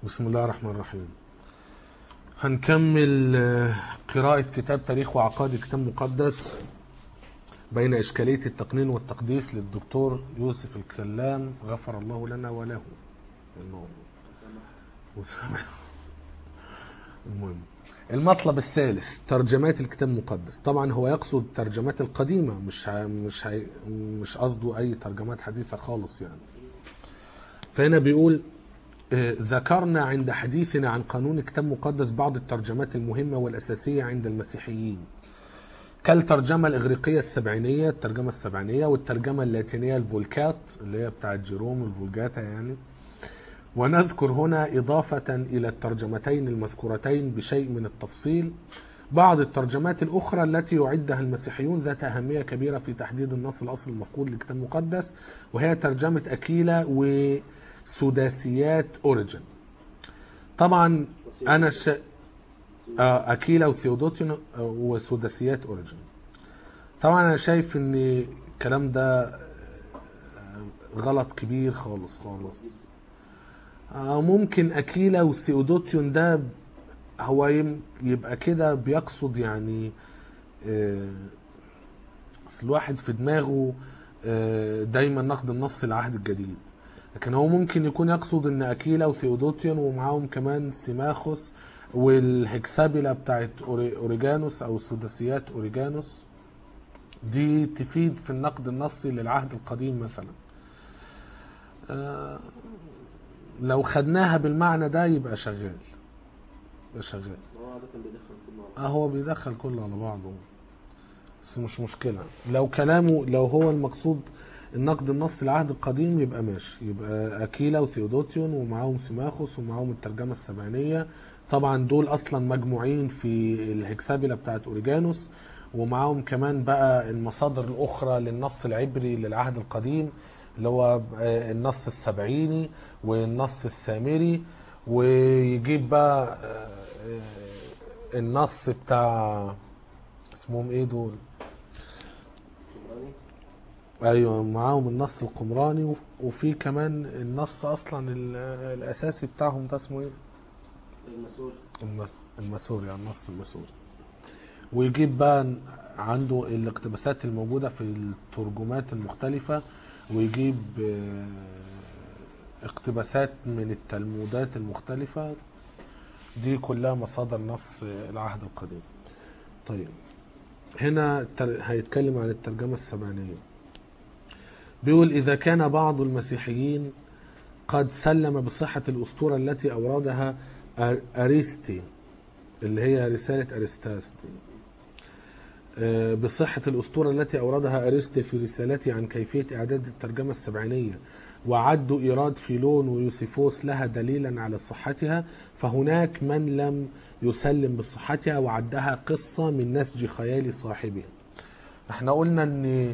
بسم الله الرحمن الرحيم هنكمل آه، قراءة كتاب تاريخ وعقائد كتاب مقدس بين إشكالية التقنين والتقديس للدكتور يوسف الكلام غفر الله لنا وله إنه وسامح المهم المطلب الثالث ترجمات الكتاب المقدس طبعا هو يقصد الترجمات القديمة مش ع- مش ع- مش قصده أي ترجمات حديثة خالص يعني فهنا بيقول آه، ذكرنا عند حديثنا عن قانون الكتاب المقدس بعض الترجمات المهمة والأساسية عند المسيحيين كالترجمة الإغريقية السبعينية الترجمة السبعينية والترجمة اللاتينية الفولكات اللي هي بتاعت جيروم الفولجاتا يعني ونذكر هنا إضافة إلى الترجمتين المذكورتين بشيء من التفصيل بعض الترجمات الأخرى التي يعدها المسيحيون ذات أهمية كبيرة في تحديد النص الأصل المفقود للكتاب المقدس وهي ترجمة أكيلا وسداسيات أوريجن طبعا أنا ش... آه، أكيلا وثيودوتين آه، وسداسيات أوريجن طبعا أنا شايف إن الكلام ده آه، غلط كبير خالص خالص آه، ممكن أكيلا وثيودوتيون ده هو يم- يبقى كده بيقصد يعني آه، اصل الواحد في دماغه آه، دايما نقد النص العهد الجديد لكن هو ممكن يكون يقصد ان اكيلا وثيودوتيون ومعاهم كمان سيماخوس والهكسابيلا بتاعت أوري- اوريجانوس او سداسيات اوريجانوس دي تفيد في النقد النصي للعهد القديم مثلا آه، لو خدناها بالمعنى ده يبقى شغال يبقى شغال هو عادة بيدخل كله اه على هو بيدخل كله على بعضه بس مش مشكلة لو كلامه لو هو المقصود النقد النصي العهد القديم يبقى ماشي يبقى أكيلا وثيودوتيون ومعاهم سيماخوس ومعاهم الترجمة السبعينية طبعا دول أصلا مجموعين في الهكسابيلا بتاعت أوريجانوس ومعاهم كمان بقى المصادر الأخرى للنص العبري للعهد القديم اللي هو آه، النص السبعيني والنص السامري ويجيب بقى آه، آه، النص بتاع اسمهم ايه دول القمراني ايوه معاهم النص القمراني وف- وفي كمان النص اصلا ال- الاساسي بتاعهم ده اسمه ايه المسؤول الم- المسوري يعني النص المسوري ويجيب بقى عنده الاقتباسات الموجودة في الترجمات المختلفة ويجيب آه، اقتباسات من التلمودات المختلفة دي كلها مصادر نص العهد القديم طيب هنا تر- هيتكلم عن الترجمة السبعينية بيقول إذا كان بعض المسيحيين قد سلم بصحة الأسطورة التي أوردها أر- أريستي اللي هي رسالة أرستاس دي آه، بصحة الأسطورة التي أوردها أرسطي في رسالته عن كيفية إعداد الترجمة السبعينية وعدوا إيراد فيلون ويوسيفوس لها دليلا على صحتها فهناك من لم يسلم بصحتها وعدها قصة من نسج خيال صاحبها احنا قلنا ان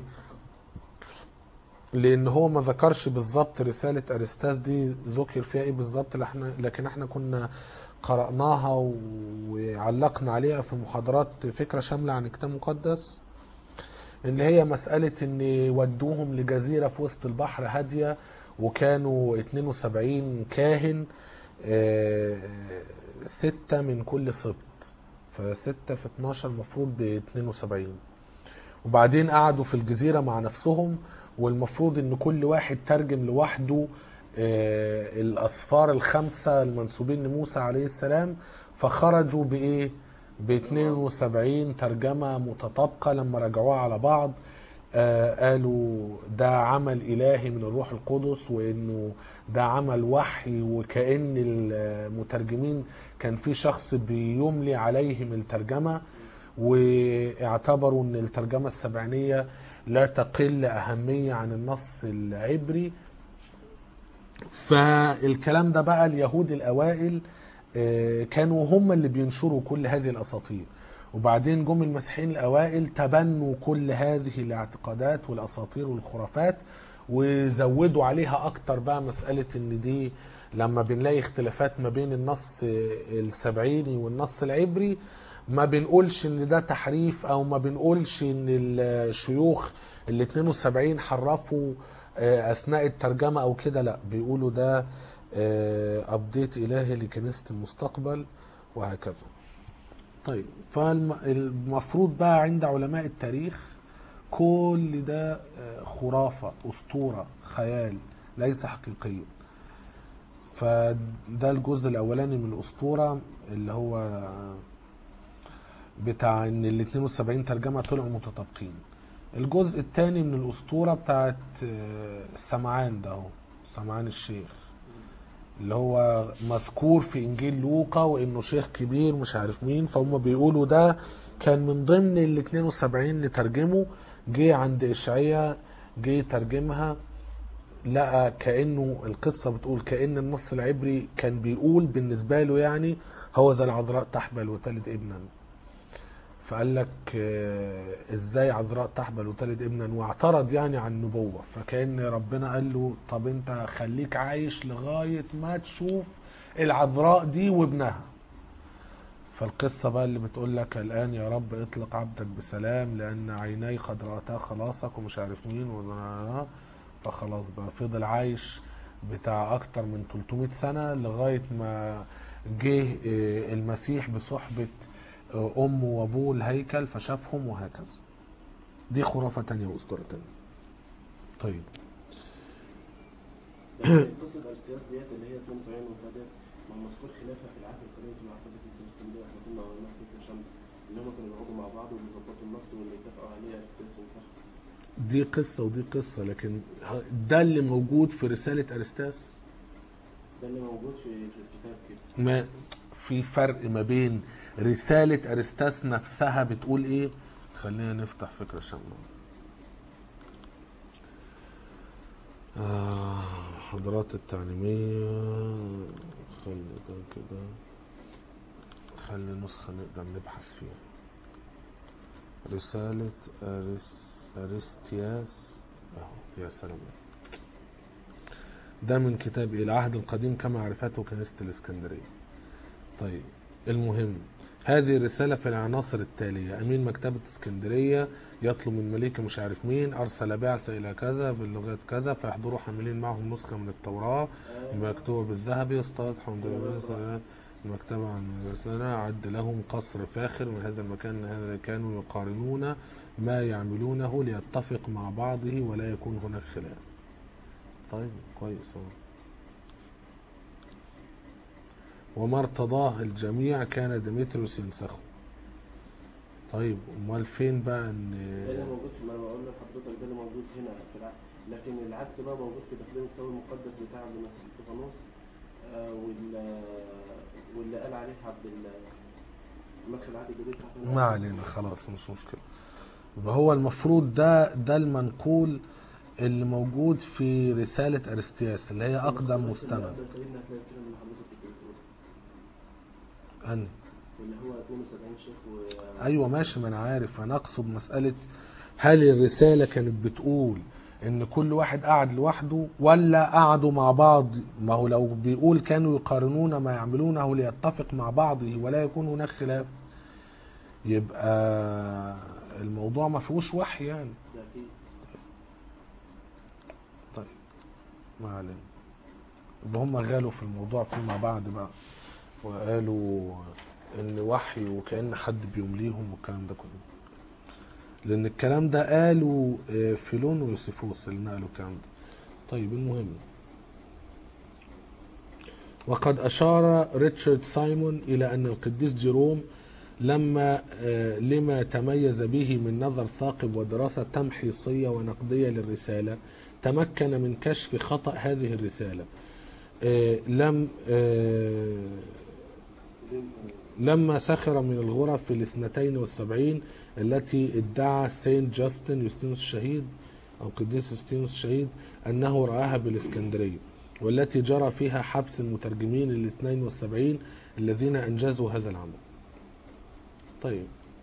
لان هو ما ذكرش بالظبط رسالة ارستاس دي ذكر فيها ايه بالظبط لحنا- لكن احنا كنا قرأناها و- وعلقنا عليها في محاضرات فكرة شاملة عن الكتاب المقدس اللي هي مسألة ان ودوهم لجزيرة في وسط البحر هادية وكانوا 72 كاهن آه، ستة من كل سبط فستة في 12 المفروض ب 72 وبعدين قعدوا في الجزيرة مع نفسهم والمفروض ان كل واحد ترجم لوحده آه، الأسفار الخمسة المنسوبين لموسى عليه السلام فخرجوا بإيه؟ ب 72 ترجمة متطابقة لما رجعوها على بعض آه، قالوا ده عمل إلهي من الروح القدس وإنه ده عمل وحي وكأن المترجمين كان في شخص بيملي عليهم الترجمة واعتبروا ان الترجمة السبعينية لا تقل أهمية عن النص العبري فالكلام ده بقى اليهود الأوائل آه، كانوا هم اللي بينشروا كل هذه الأساطير وبعدين جم المسيحيين الأوائل تبنوا كل هذه الاعتقادات والأساطير والخرافات وزودوا عليها أكتر بقى مسألة إن دي لما بنلاقي اختلافات ما بين النص السبعيني والنص العبري ما بنقولش ان ده تحريف او ما بنقولش ان الشيوخ ال 72 حرفوا آه، اثناء الترجمه او كده لا بيقولوا ده ابديت الهي لكنيسه المستقبل وهكذا طيب فالمفروض بقى عند علماء التاريخ كل ده آه، خرافه اسطوره خيال ليس حقيقيا فده الجزء الاولاني من الاسطوره اللي هو بتاع ان ال 72 ترجمه طلعوا متطابقين الجزء الثاني من الاسطوره بتاعت آه، سمعان ده هو سمعان الشيخ اللي هو مذكور في انجيل لوقا وانه شيخ كبير مش عارف مين فهم بيقولوا ده كان من ضمن ال 72 اللي ترجموا جه عند اشعياء جه ترجمها لقى كانه القصه بتقول كان النص العبري كان بيقول بالنسبه له يعني هو ذا العذراء تحبل وتلد ابنا فقال لك آه، ازاي عذراء تحبل وتلد ابنا واعترض يعني عن النبوه فكان ربنا قال له طب انت خليك عايش لغايه ما تشوف العذراء دي وابنها فالقصة بقى اللي بتقول لك الآن يا رب اطلق عبدك بسلام لأن عيني قد رأتا خلاصك ومش عارف مين و- فخلاص بقى فضل عايش بتاع أكتر من 300 سنة لغاية ما جه آه، المسيح بصحبة آه، أمه وأبوه الهيكل فشافهم وهكذا دي خرافة تانية وأسطورة تانية طيب لكن قصه ارستياس ديت اللي هي 72 وفاتت ما هو مذكور خلافها في العهد القديم في معركه كنيسه الاسكندريه احنا كنا قلنا في شمس اللي هم كانوا بيقعدوا مع بعض وبيظبطوا النص واللي اتفقوا عليه ارستياس ينسخ دي قصة ودي قصة لكن ه- ده اللي موجود في رسالة أرستاس ده اللي موجود في في الكتاب كده ما في فرق ما بين رسالة أرستاس نفسها بتقول إيه خلينا نفتح فكرة شاملة آه حضرات التعليمية خلي ده كده خلي نسخة نقدر نبحث فيها رسالة أرس أرستياس أهو يا سلام ده من كتاب إيه؟ العهد القديم كما عرفته كنيسة الإسكندرية طيب المهم هذه الرسالة في العناصر التالية أمين مكتبة اسكندرية يطلب من مليك مش عارف مين أرسل بعثة إلى كذا باللغات كذا فيحضروا حاملين معهم نسخة من التوراة مكتوبة بالذهب يستوضح عند المكتبة عن الرسالة عد لهم قصر فاخر من هذا المكان هذا كانوا يقارنون ما يعملونه ليتفق مع بعضه ولا يكون هناك خلاف طيب كويس اهو وما ارتضاه الجميع كان ديمتريوس ينسخه طيب امال فين بقى ده اللي ان موجود في ما انا بقول لحضرتك ده اللي موجود هنا في العهد لكن العكس بقى موجود في تقديم الكتاب المقدس بتاع عبد المسيح استفانوس آه، وال واللي قال عليه عبد ال- مدخل العهد الجديد تحت ما علينا خلاص مش مشكلة يبقى هو المفروض ده ده المنقول اللي موجود في رسالة أرستياس اللي هي أقدم مستند أقدم سيدنا هتلاقي الكلام اللي حضرتك كنت بتقوله أني واللي هو 72 شيخ و ايوه ماشي ما انا عارف انا اقصد مساله هل الرساله كانت بتقول ان كل واحد قعد لوحده ولا قعدوا مع بعض ما هو لو بيقول كانوا يقارنون ما يعملونه ليتفق مع بعضه ولا يكون هناك خلاف يبقى الموضوع ما فيهوش وحي يعني ده اكيد طيب ما علينا يبقى هم غالوا في الموضوع فيما بعد بقى وقالوا ان وحي وكأن حد بيمليهم والكلام ده كله لان الكلام ده قالوا آه، فيلون ويوسيفوس اللي نقلوا الكلام ده طيب المهم وقد أشار ريتشارد سايمون إلى أن القديس جيروم لما آه، لما تميز به من نظر ثاقب ودراسة تمحيصية ونقدية للرسالة تمكن من كشف خطأ هذه الرسالة آه، لم آه، لما سخر من الغرف في الاثنتين والسبعين التي ادعى سينت جاستن يوستينوس الشهيد أو قديس يوستينوس الشهيد أنه رآها بالإسكندرية والتي جرى فيها حبس المترجمين الاثنين والسبعين الذين أنجزوا هذا العمل طيب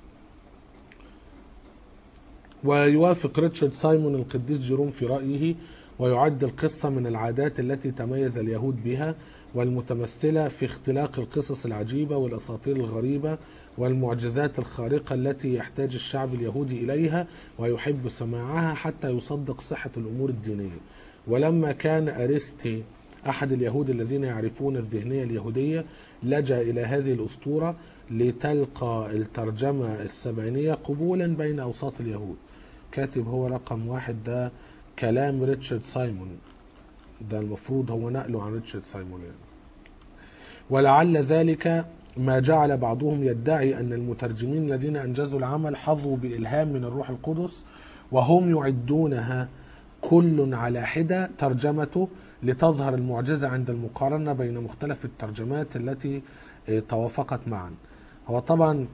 ويوافق ريتشارد سايمون القديس جيروم في رأيه ويعد القصة من العادات التي تميز اليهود بها والمتمثلة في اختلاق القصص العجيبة والأساطير الغريبة والمعجزات الخارقة التي يحتاج الشعب اليهودي إليها ويحب سماعها حتى يصدق صحة الأمور الدينية ولما كان أريستي أحد اليهود الذين يعرفون الذهنية اليهودية لجأ إلى هذه الأسطورة لتلقى الترجمة السبعينية قبولا بين أوساط اليهود كاتب هو رقم واحد ده كلام ريتشارد سايمون ده المفروض هو نقله عن ريتشارد سايمون يعني ولعل ذلك ما جعل بعضهم يدعي أن المترجمين الذين أنجزوا العمل حظوا بإلهام من الروح القدس وهم يعدونها كل على حدة ترجمته لتظهر المعجزة عند المقارنة بين مختلف الترجمات التي آه، توافقت معا هو طبعا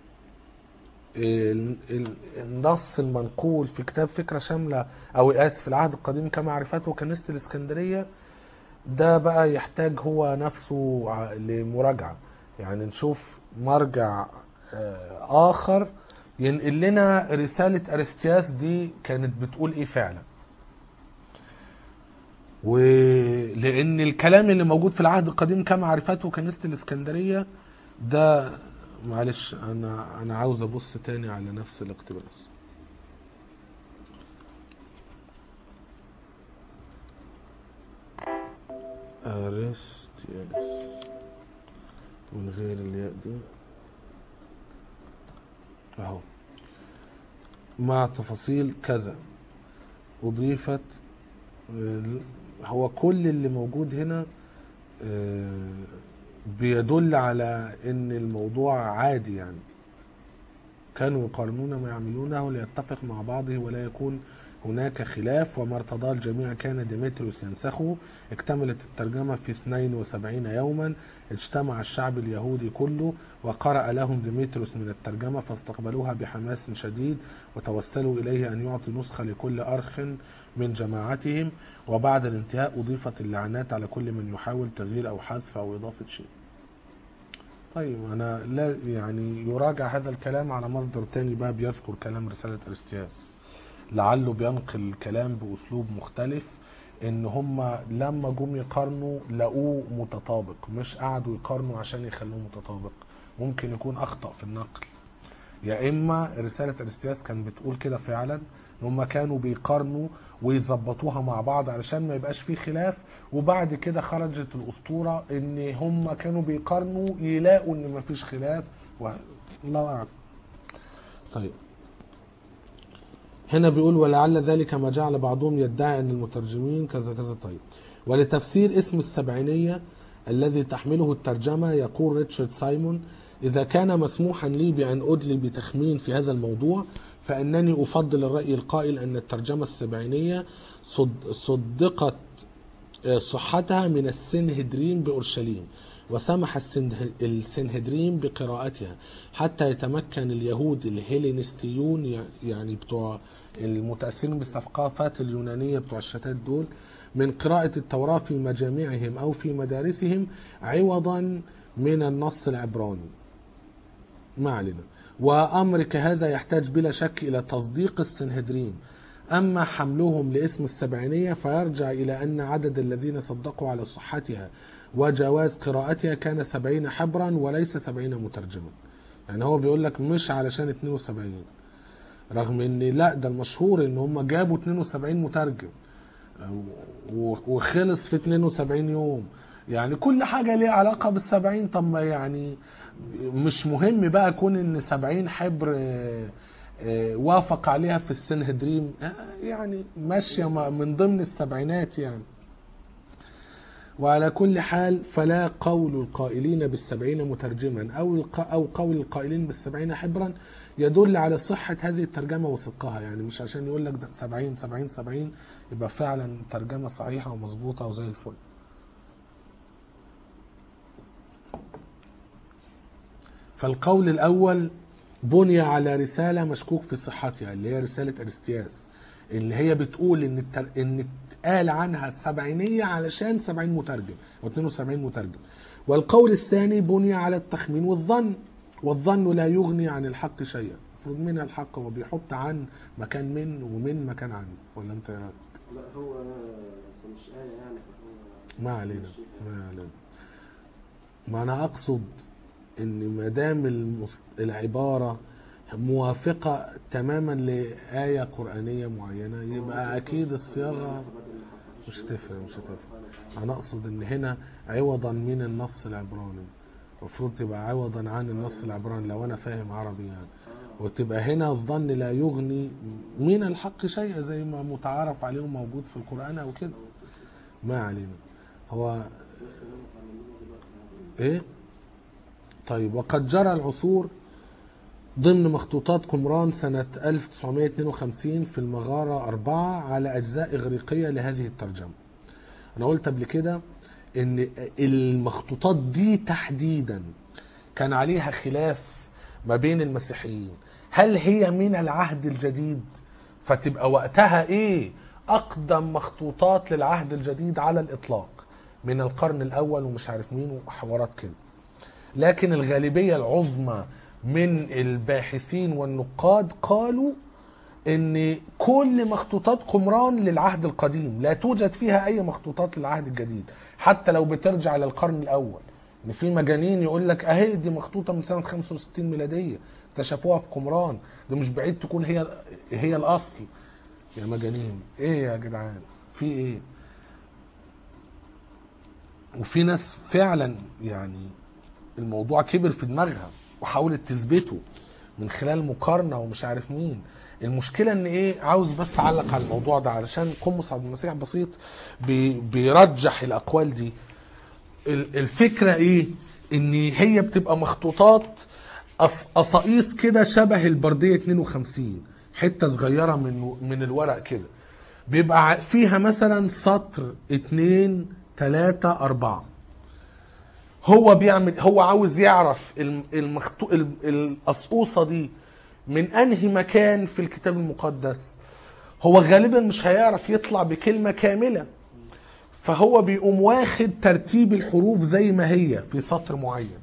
ال- ال- النص المنقول في كتاب فكرة شاملة أو آسف العهد القديم كما عرفته كنيسة الإسكندرية ده بقى يحتاج هو نفسه ع- لمراجعة يعني نشوف مرجع آه، آخر ينقل لنا رسالة أرستياس دي كانت بتقول إيه فعلا ولأن الكلام اللي موجود في العهد القديم كما عرفته كنيسة الإسكندرية ده معلش أنا أنا عاوز أبص تاني على نفس الاقتباس أرستياس من غير الياء دي أهو مع تفاصيل كذا أضيفت آه، هو كل اللي موجود هنا آه، بيدل على ان الموضوع عادي يعني كانوا يقارنون ما يعملونه ليتفق مع بعضه ولا يكون هناك خلاف وما ارتضاه الجميع كان ديمتريوس ينسخه اكتملت الترجمة في 72 يوما اجتمع الشعب اليهودي كله وقرأ لهم ديمتريوس من الترجمة فاستقبلوها بحماس شديد وتوسلوا إليه أن يعطي نسخة لكل أرخ من جماعتهم وبعد الانتهاء أضيفت اللعنات على كل من يحاول تغيير أو حذف أو إضافة شيء طيب أنا لا يعني يراجع هذا الكلام على مصدر تاني بقى بيذكر كلام رسالة أرستياس لعله بينقل الكلام بأسلوب مختلف ان هم لما جم يقارنوا لقوه متطابق مش قعدوا يقارنوا عشان يخلوه متطابق ممكن يكون اخطأ في النقل يا اما رسالة ارستياس كان بتقول كده فعلا ان هم كانوا بيقارنوا ويظبطوها مع بعض علشان ما يبقاش فيه خلاف وبعد كده خرجت الاسطورة ان هم كانوا بيقارنوا يلاقوا ان مفيش خلاف و... الله اعلم طيب هنا بيقول ولعل ذلك ما جعل بعضهم يدعي ان المترجمين كذا كذا طيب ولتفسير اسم السبعينية الذي تحمله الترجمة يقول ريتشارد سايمون إذا كان مسموحا لي بأن أدلي بتخمين في هذا الموضوع فإنني أفضل الرأي القائل أن الترجمة السبعينية صد صدقت صحتها من السنهدرين بأورشليم وسمح السنه- السنهدرين بقراءتها حتى يتمكن اليهود الهيلينستيون يع- يعني بتوع المتأثرين بالثقافات اليونانية بتوع الشتات دول من قراءة التوراة في مجامعهم أو في مدارسهم عوضا من النص العبراني ما علينا وأمر كهذا يحتاج بلا شك إلى تصديق السنهدرين أما حملهم لاسم السبعينية فيرجع إلى أن عدد الذين صدقوا على صحتها وجواز قراءتها كان سبعين حبرا وليس سبعين مترجما يعني هو بيقول لك مش علشان 72 رغم ان لا ده المشهور ان هم جابوا 72 مترجم و- وخلص في 72 يوم يعني كل حاجة ليها علاقة بالسبعين طب ما يعني مش مهم بقى كون ان 70 حبر آه، آه، وافق عليها في السنهدريم آه، يعني ماشية م- من ضمن السبعينات يعني وعلى كل حال فلا قول القائلين بالسبعين مترجما أو الق- أو قول القائلين بالسبعين حبرا يدل على صحة هذه الترجمة وصدقها يعني مش عشان يقول لك ده سبعين سبعين سبعين يبقى فعلا ترجمة صحيحة ومظبوطة وزي الفل فالقول الأول بني على رسالة مشكوك في صحتها اللي هي رسالة أرستياس اللي هي بتقول ان التر... ان اتقال عنها سبعينية علشان 70 مترجم او 72 مترجم والقول الثاني بني على التخمين والظن والظن لا يغني عن الحق شيئا المفروض من الحق هو بيحط عن مكان من ومن مكان عن ولا انت إيه رأيك؟ لا هو أصل مش آية يعني فهو ما علينا ماشي. ما علينا ما انا اقصد ان ما دام المس... العباره موافقه تماما لايه قرانيه معينه يبقى اكيد الصياغه مش تفرق مش هتفرق انا اقصد ان هنا عوضا من النص العبراني المفروض تبقى عوضا عن النص العبراني لو انا فاهم عربي يعني وتبقى هنا الظن لا يغني من الحق شيئا زي ما متعارف عليه موجود في القرآن او كده ما علينا هو ايه طيب وقد جرى العثور ضمن مخطوطات قمران سنة 1952 في المغارة أربعة على أجزاء إغريقية لهذه الترجمة أنا قلت قبل كده إن المخطوطات دي تحديدا كان عليها خلاف ما بين المسيحيين هل هي من العهد الجديد فتبقى وقتها إيه أقدم مخطوطات للعهد الجديد على الإطلاق من القرن الأول ومش عارف مين وحوارات كده لكن الغالبية العظمى من الباحثين والنقاد قالوا ان كل مخطوطات قمران للعهد القديم لا توجد فيها اي مخطوطات للعهد الجديد حتى لو بترجع للقرن الاول ان في مجانين يقول لك اهي دي مخطوطه من سنه 65 ميلاديه اكتشفوها في قمران دي مش بعيد تكون هي هي الاصل يا مجانين ايه يا جدعان في ايه وفي ناس فعلا يعني الموضوع كبر في دماغها وحاولت تثبته من خلال مقارنة ومش عارف مين المشكلة ان ايه عاوز بس اعلق على الموضوع ده علشان قمص عبد المسيح بسيط بي بيرجح الاقوال دي ال- الفكرة ايه ان هي بتبقى مخطوطات قص- قصاقيص كده شبه البردية 52 حتة صغيرة من من الورق كده بيبقى ع- فيها مثلا سطر اتنين تلاتة أربعة هو بيعمل هو عاوز يعرف الم- المخطو ال- القصقوصه دي من انهي مكان في الكتاب المقدس هو غالبا مش هيعرف يطلع بكلمه كامله فهو بيقوم واخد ترتيب الحروف زي ما هي في سطر معين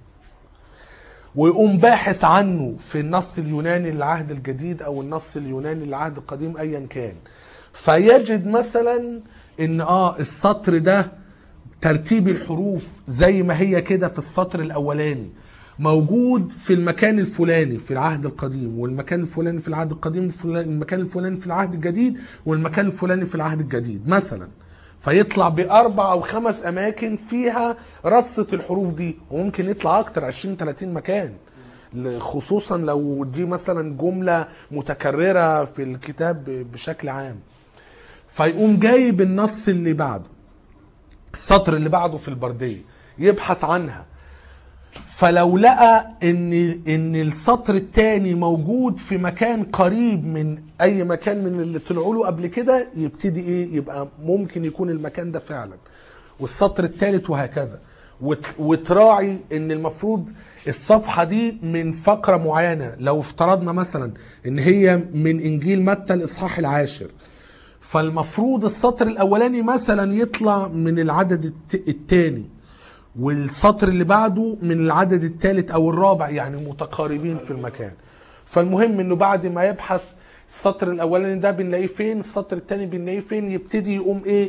ويقوم باحث عنه في النص اليوناني للعهد الجديد او النص اليوناني للعهد القديم ايا كان فيجد مثلا ان اه السطر ده ترتيب الحروف زي ما هي كده في السطر الاولاني موجود في المكان الفلاني في العهد القديم والمكان الفلاني في العهد القديم والفلاني- المكان الفلاني في العهد الجديد والمكان الفلاني في العهد الجديد مثلا فيطلع باربع او خمس اماكن فيها رصه الحروف دي وممكن يطلع اكتر 20 30 مكان ل- خصوصا لو دي مثلا جمله متكرره في الكتاب ب- بشكل عام فيقوم جايب النص اللي بعده السطر اللي بعده في البرديه يبحث عنها فلو لقى ان ان السطر الثاني موجود في مكان قريب من اي مكان من اللي طلعوا له قبل كده يبتدي ايه يبقى ممكن يكون المكان ده فعلا والسطر الثالث وهكذا وت- وتراعي ان المفروض الصفحه دي من فقره معينه لو افترضنا مثلا ان هي من انجيل متى الاصحاح العاشر فالمفروض السطر الاولاني مثلا يطلع من العدد الت- الثاني والسطر اللي بعده من العدد الثالث او الرابع يعني متقاربين في المكان فالمهم انه بعد ما يبحث السطر الاولاني ده بنلاقيه فين السطر الثاني بنلاقيه فين يبتدي يقوم ايه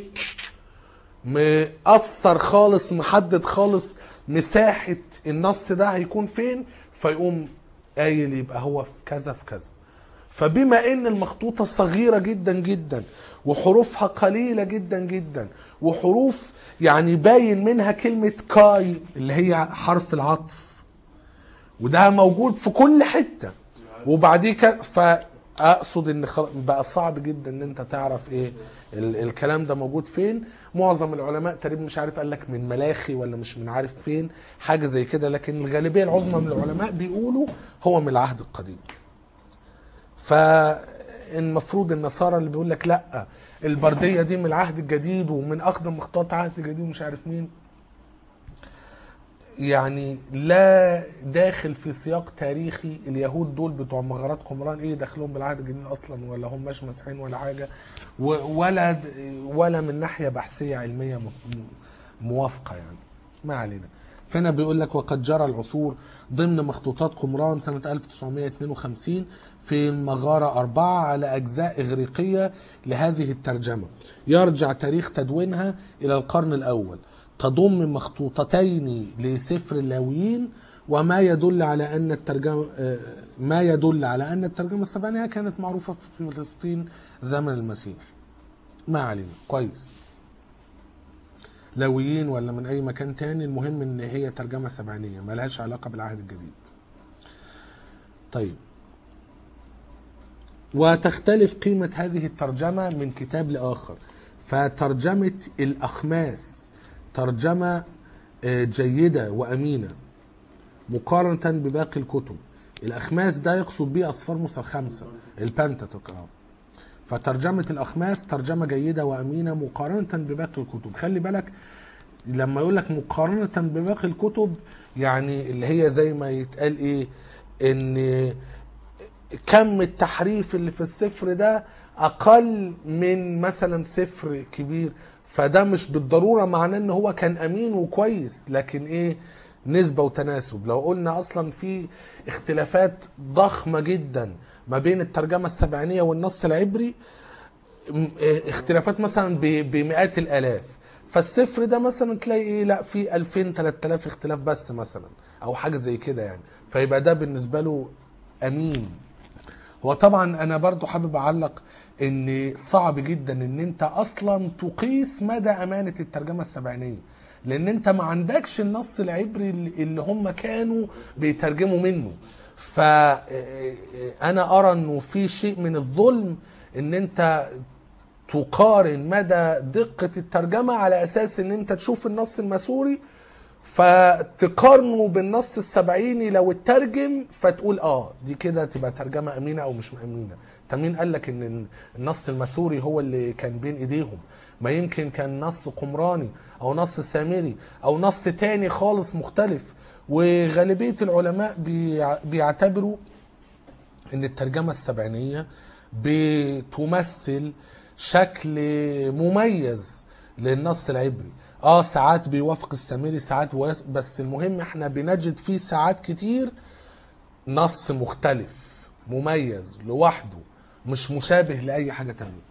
مقصر خالص محدد خالص مساحة النص ده هيكون فين فيقوم قايل يبقى هو في كذا في كذا فبما ان المخطوطة صغيرة جدا جدا وحروفها قليلة جدا جدا وحروف يعني باين منها كلمة كاي اللي هي حرف العطف وده موجود في كل حتة وبعديك فاقصد ان خل- بقى صعب جدا ان انت تعرف ايه ال- الكلام ده موجود فين معظم العلماء تقريبا مش عارف قال لك من ملاخي ولا مش من عارف فين حاجه زي كده لكن الغالبيه العظمى من العلماء بيقولوا هو من العهد القديم فالمفروض النصارى اللي بيقول لك لا البرديه دي من العهد الجديد ومن اقدم مخطوطات العهد الجديد ومش عارف مين يعني لا داخل في سياق تاريخي اليهود دول بتوع مغارات قمران ايه دخلهم بالعهد الجديد اصلا ولا هم مش مسيحيين ولا حاجه و- ولا ولا من ناحيه بحثيه علميه م- م- موافقه يعني ما علينا فهنا بيقول لك وقد جرى العثور ضمن مخطوطات قمران سنة 1952 في مغارة أربعة على أجزاء إغريقية لهذه الترجمة يرجع تاريخ تدوينها إلى القرن الأول تضم مخطوطتين لسفر اللاويين وما يدل على أن الترجمة آه، ما يدل على أن الترجمة السبعينية كانت معروفة في فلسطين زمن المسيح ما علينا كويس لاويين ولا من اي مكان تاني المهم ان هي ترجمه سبعينيه ملهاش علاقه بالعهد الجديد طيب وتختلف قيمة هذه الترجمة من كتاب لآخر فترجمة الأخماس ترجمة آه، جيدة وأمينة مقارنة بباقي الكتب الأخماس ده يقصد بيه أصفار موسى الخمسة البنتاتوك اه فترجمة الأخماس ترجمة جيدة وأمينة مقارنة بباقي الكتب خلي بالك لما يقول لك مقارنة بباقي الكتب يعني اللي هي زي ما يتقال ايه ان كم التحريف اللي في السفر ده اقل من مثلا سفر كبير فده مش بالضروره معناه ان هو كان امين وكويس لكن ايه نسبه وتناسب لو قلنا اصلا في اختلافات ضخمه جدا ما بين الترجمه السبعينيه والنص العبري م- إيه اختلافات مثلا ب- بمئات الالاف فالسفر ده مثلا تلاقي ايه لا في 2000 3000 اختلاف بس مثلا او حاجه زي كده يعني فيبقى ده بالنسبه له امين هو طبعا انا برضو حابب اعلق ان صعب جدا ان انت اصلا تقيس مدى امانه الترجمه السبعينيه لان انت ما عندكش النص العبري اللي اللي هم كانوا بيترجموا منه فانا ارى انه في شيء من الظلم ان انت تقارن مدى دقة الترجمة على أساس إن أنت تشوف النص المسوري فتقارنه بالنص السبعيني لو اترجم فتقول اه دي كده تبقى ترجمة أمينة أو مش أمينة طب مين قال لك إن النص المسوري هو اللي كان بين إيديهم ما يمكن كان نص قمراني أو نص سامري أو نص تاني خالص مختلف وغالبية العلماء بيع- بيعتبروا ان الترجمة السبعينية بتمثل شكل مميز للنص العبري اه ساعات بيوافق السامري ساعات ويس- بس المهم احنا بنجد فيه ساعات كتير نص مختلف مميز لوحده مش مشابه لأي حاجة تانية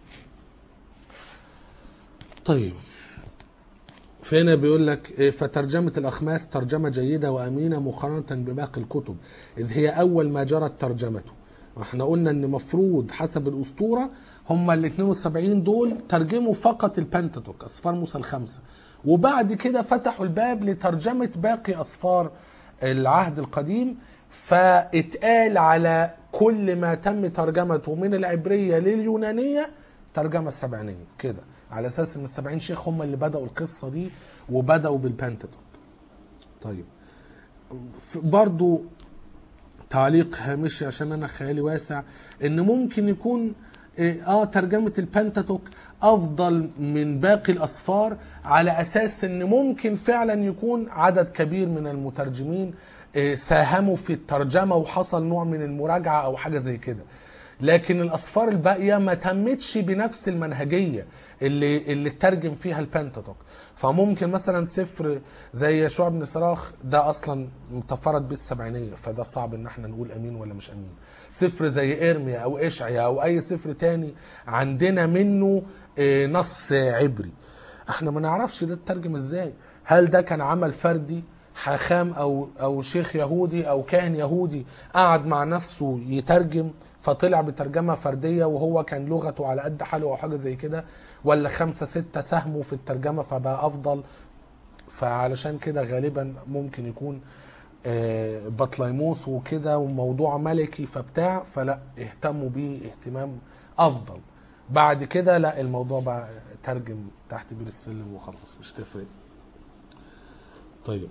طيب فهنا بيقول لك إيه، فترجمة الأخماس ترجمة جيدة وأمينة مقارنة بباقي الكتب إذ هي أول ما جرت ترجمته واحنا قلنا ان مفروض حسب الاسطوره هم ال 72 دول ترجموا فقط البنتاتوك اسفار موسى الخمسه وبعد كده فتحوا الباب لترجمه باقي اسفار العهد القديم فاتقال على كل ما تم ترجمته من العبريه لليونانيه ترجمه السبعينيه كده على اساس ان السبعين شيخ هم اللي بداوا القصه دي وبداوا بالبنتاتوك طيب ف- برضو تعليق هامشي عشان انا خيالي واسع ان ممكن يكون إيه، اه ترجمه البنتاتوك افضل من باقي الاسفار على اساس ان ممكن فعلا يكون عدد كبير من المترجمين إيه، ساهموا في الترجمه وحصل نوع من المراجعه او حاجه زي كده لكن الاسفار الباقيه ما تمتش بنفس المنهجيه اللي اللي اترجم فيها البنتاتوك فممكن مثلا سفر زي يشوع بن صراخ ده اصلا متفرد بالسبعينيه فده صعب ان احنا نقول امين ولا مش امين سفر زي ارميا او اشعيا او اي سفر تاني عندنا منه آه، نص عبري احنا ما نعرفش ده اترجم ازاي هل ده كان عمل فردي حاخام او او شيخ يهودي او كاهن يهودي قعد مع نفسه يترجم فطلع بترجمه فرديه وهو كان لغته على قد حاله او حاجه زي كده ولا خمسه سته ساهموا في الترجمه فبقى افضل فعلشان كده غالبا ممكن يكون آه، بطليموس وكده وموضوع ملكي فبتاع فلا اهتموا بيه اهتمام افضل بعد كده لا الموضوع بقى ترجم تحت بير السلم وخلاص مش تفرق طيب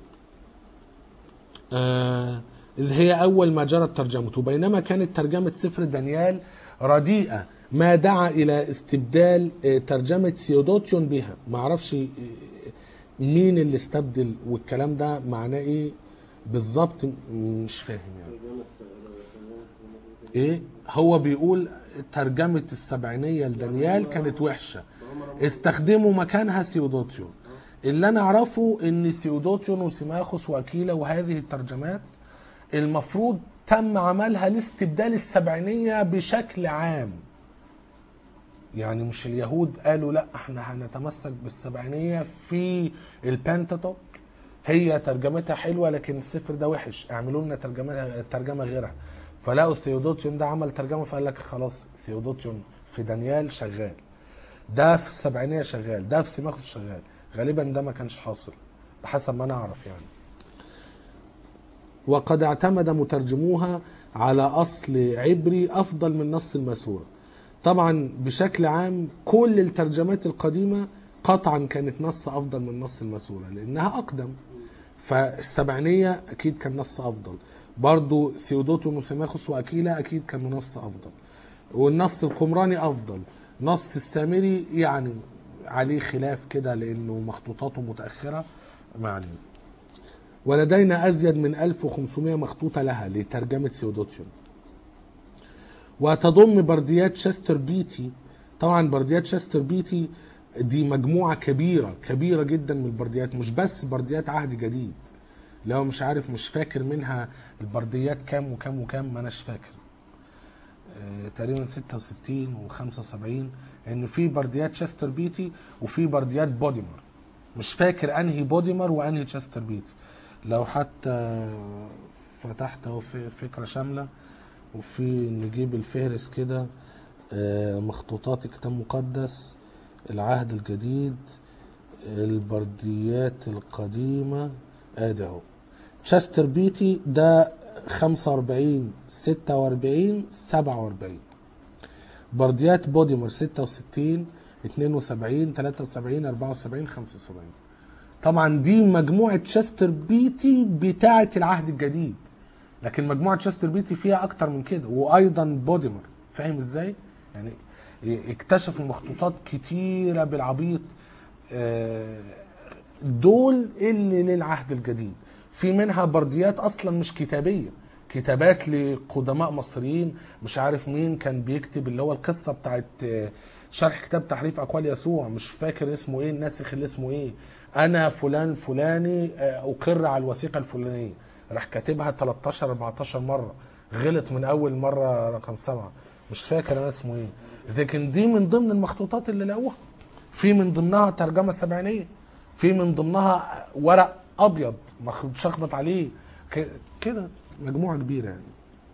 آه اللي هي أول ما جرت ترجمته بينما كانت ترجمة سفر دانيال رديئة ما دعا إلى استبدال آه، ترجمة ثيودوتيون بها ما أعرفش آه، مين اللي استبدل والكلام ده معناه إيه بالظبط م- مش فاهم يعني ترجمة ترجمة- إيه هو بيقول ترجمة السبعينية لدانيال كانت وحشة استخدموا مكانها ثيودوتيون اللي انا اعرفه ان ثيودوتيون وسيماخوس واكيلا وهذه الترجمات المفروض تم عملها لاستبدال السبعينية بشكل عام يعني مش اليهود قالوا لا احنا هنتمسك بالسبعينية في البنتاتوك هي ترجمتها حلوة لكن السفر ده وحش اعملوا لنا ترجمة ترجمة غيرها فلقوا ثيودوتيون ده عمل ترجمة فقال لك خلاص ثيودوتيون في دانيال شغال ده في السبعينية شغال ده في سيماخوس شغال غالبا ده ما كانش حاصل بحسب ما انا اعرف يعني وقد اعتمد مترجموها على اصل عبري افضل من نص المسوره طبعا بشكل عام كل الترجمات القديمه قطعا كانت نص افضل من نص المسوره لانها اقدم فالسبعينيه اكيد كان نص افضل برضو ثيودوتو وموسيماخوس واكيلا اكيد كانوا نص افضل والنص القمراني افضل نص السامري يعني عليه خلاف كده لانه مخطوطاته متاخره ما علينا ولدينا ازيد من 1500 مخطوطه لها لترجمه ثيودوتيون وتضم برديات شستر بيتي طبعا برديات شستر بيتي دي مجموعة كبيرة كبيرة جدا من البرديات مش بس برديات عهد جديد لو مش عارف مش فاكر منها البرديات كام وكام وكام ما اناش فاكر آه، تقريبا 66 و75 ان في برديات شستر بيتي وفي برديات بوديمر مش فاكر انهي بوديمر وانهي شستر بيتي لو حتى فتحت اهو في- فكره شامله وفي نجيب الفهرس كده آه، مخطوطات كتاب مقدس العهد الجديد البرديات القديمة ادي اهو تشستر بيتي ده 45 46 47 برديات بوديمر 66 72 73 74 75 طبعا دي مجموعة تشستر بيتي بتاعة العهد الجديد لكن مجموعة تشستر بيتي فيها أكتر من كده وأيضا بوديمر فاهم إزاي؟ يعني اكتشفوا مخطوطات كتيرة بالعبيط آه، دول اللي للعهد الجديد في منها برديات أصلا مش كتابية كتابات لقدماء مصريين مش عارف مين كان بيكتب اللي هو القصة بتاعت آه، شرح كتاب تحريف أقوال يسوع مش فاكر اسمه ايه الناسخ اللي اسمه ايه أنا فلان فلاني آه، أقر على الوثيقة الفلانية راح كاتبها 13 14 مرة غلط من أول مرة رقم سبعة مش فاكر أنا اسمه ايه لكن دي من ضمن المخطوطات اللي لقوها في من ضمنها ترجمة سبعينية في من ضمنها ورق أبيض مخ- مشخبط عليه ك- كده مجموعة كبيرة يعني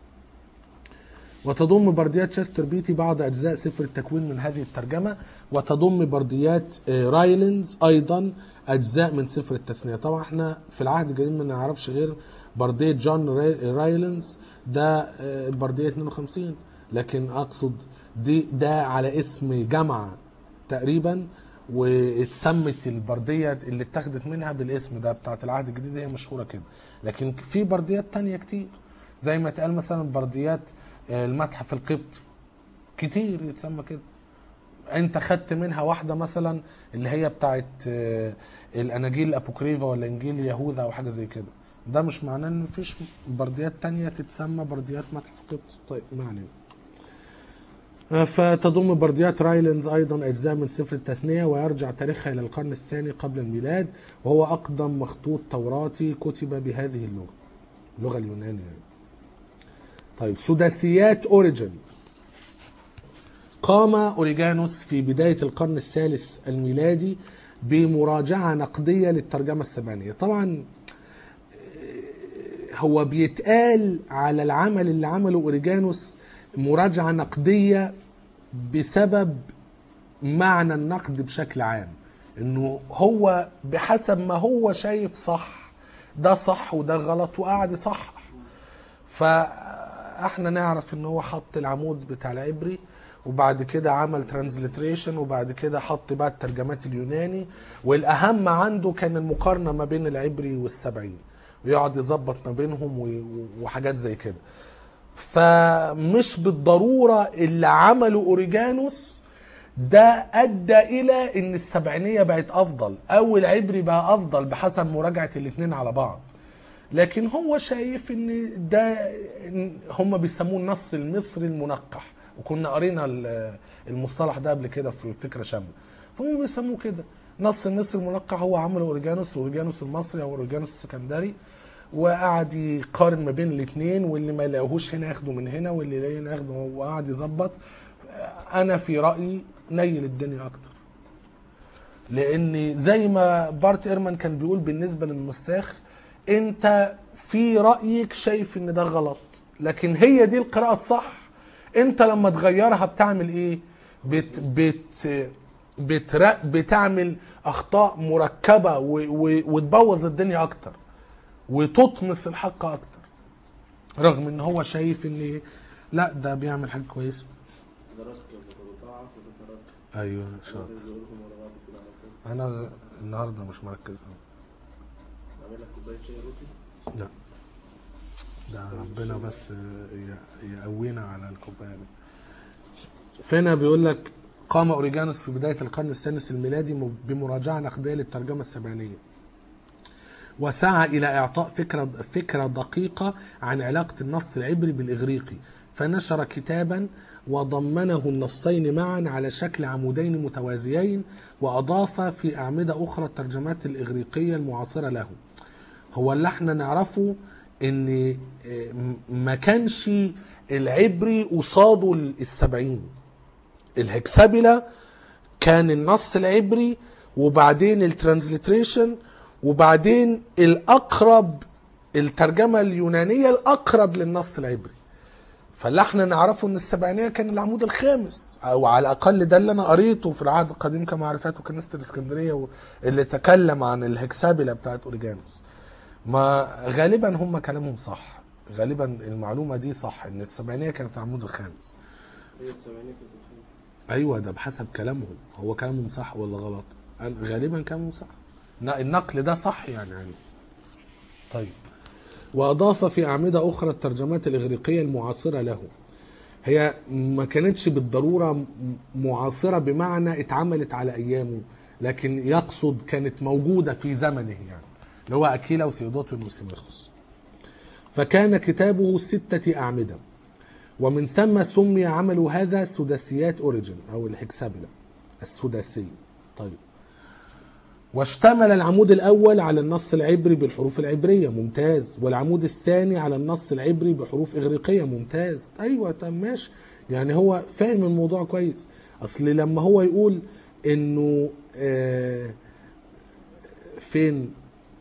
وتضم برديات شستر بيتي بعض أجزاء سفر التكوين من هذه الترجمة وتضم برديات آه، رايلنز أيضا أجزاء من سفر التثنية طبعا احنا في العهد الجديد ما نعرفش غير بردية جون راي- رايلنز ده آه، البردية 52 لكن أقصد دي ده على اسم جامعة تقريبا واتسمت البردية اللي اتخذت منها بالاسم ده بتاعت العهد الجديد هي مشهورة كده لكن في برديات تانية كتير زي ما اتقال مثلا برديات آه، المتحف القبطي كتير يتسمى كده انت خدت منها واحده مثلا اللي هي بتاعت آه، الاناجيل الابوكريفا ولا انجيل يهوذا او حاجه زي كده ده مش معناه ان مفيش برديات تانية تتسمى برديات متحف قبطي طيب ما علينا آه، فتضم برديات رايلنز ايضا اجزاء من سفر التثنيه ويرجع تاريخها الى القرن الثاني قبل الميلاد وهو اقدم مخطوط توراتي كتب بهذه اللغه اللغه اليونانيه يعني. طيب سداسيات اوريجن قام اوريجانوس في بدايه القرن الثالث الميلادي بمراجعه نقديه للترجمه السبعينيه طبعا آه، هو بيتقال على العمل اللي عمله اوريجانوس مراجعه نقديه بسبب معنى النقد بشكل عام انه هو بحسب ما هو شايف صح ده صح وده غلط وقعد يصحح فاحنا نعرف ان هو حط العمود بتاع العبري وبعد كده عمل ترانزليتريشن وبعد كده حط بقى الترجمات اليوناني والاهم عنده كان المقارنه ما بين العبري والسبعين ويقعد يظبط ما بينهم و- وحاجات زي كده فمش بالضروره اللي عمله اوريجانوس ده ادى الى ان السبعينيه بقت افضل او العبري بقى افضل بحسب مراجعه الاثنين على بعض لكن هو شايف ان ده إن هم بيسموه النص المصري المنقح وكنا قرينا ال- المصطلح ده قبل كده في فكره شامله فهم بيسموه كده نص المصري المنقح هو عمله اوريجانوس اوريجانوس المصري او اوريجانوس السكندري وقعد يقارن ما بين الاثنين واللي ما يلاقوهوش هنا ياخده من هنا واللي يلاقيه هنا ياخده وقعد يظبط انا في رايي نيل الدنيا اكتر لان زي ما بارت ايرمان كان بيقول بالنسبه للنساخ انت في رايك شايف ان ده غلط لكن هي دي القراءه الصح انت لما تغيرها بتعمل ايه بت بت بتر... بتعمل اخطاء مركبه و... و... وتبوظ الدنيا اكتر وتطمس الحق اكتر رغم ان هو شايف ان لا ده بيعمل حاجه كويسه درجة بتتضاعف وتتراكم ايوه شاطر بيقولهم ورا بعض كده على طول انا النهارده مش مركز قوي اعمل لك كوباية شاي روسي لا ده ربنا بس ي- يقوينا على الكوبايه دي فينا بيقول لك قام اوريجانوس في بدايه القرن الثالث الميلادي م- بمراجعه نقديه للترجمه السبعينيه وسعى الى اعطاء فكره فكره دقيقه عن علاقه النص العبري بالاغريقي فنشر كتابا وضمنه النصين معا على شكل عمودين متوازيين واضاف في اعمده اخرى الترجمات الاغريقيه المعاصره له هو اللي احنا نعرفه ان آه، م- ما كانش العبري قصاده السبعين الهكسابيلا كان النص العبري وبعدين الترانزليتريشن وبعدين الاقرب الترجمه اليونانيه الاقرب للنص العبري فاللي احنا نعرفه ان السبعينيه كان العمود الخامس او على الاقل ده اللي انا قريته في العهد القديم كمعرفات وكنيسه الاسكندريه اللي تكلم عن الهكسابيلا بتاعت اوريجانوس ما غالبا هم كلامهم صح غالبا المعلومه دي صح ان السبعينيه كانت العمود الخامس هي السبعينية كانت الخامس ايوه ده بحسب كلامهم هو كلامهم صح ولا غلط أنا- غالبا كلامهم صح ن- النقل ده صح يعني يعني طيب واضاف في اعمده اخرى الترجمات الاغريقيه المعاصره له هي ما كانتش بالضروره م- معاصره بمعنى اتعملت على ايامه لكن يقصد كانت موجوده في زمنه يعني اللي هو اكيلا وثيودوتون وسيماخوس فكان كتابه ستة أعمدة ومن ثم سمي عمل هذا سداسيات أوريجين أو الهكسابيلا السداسي طيب واشتمل العمود الأول على النص العبري بالحروف العبرية ممتاز والعمود الثاني على النص العبري بحروف إغريقية ممتاز أيوة طب ماشي يعني هو فاهم الموضوع كويس أصل لما هو يقول إنه آه فين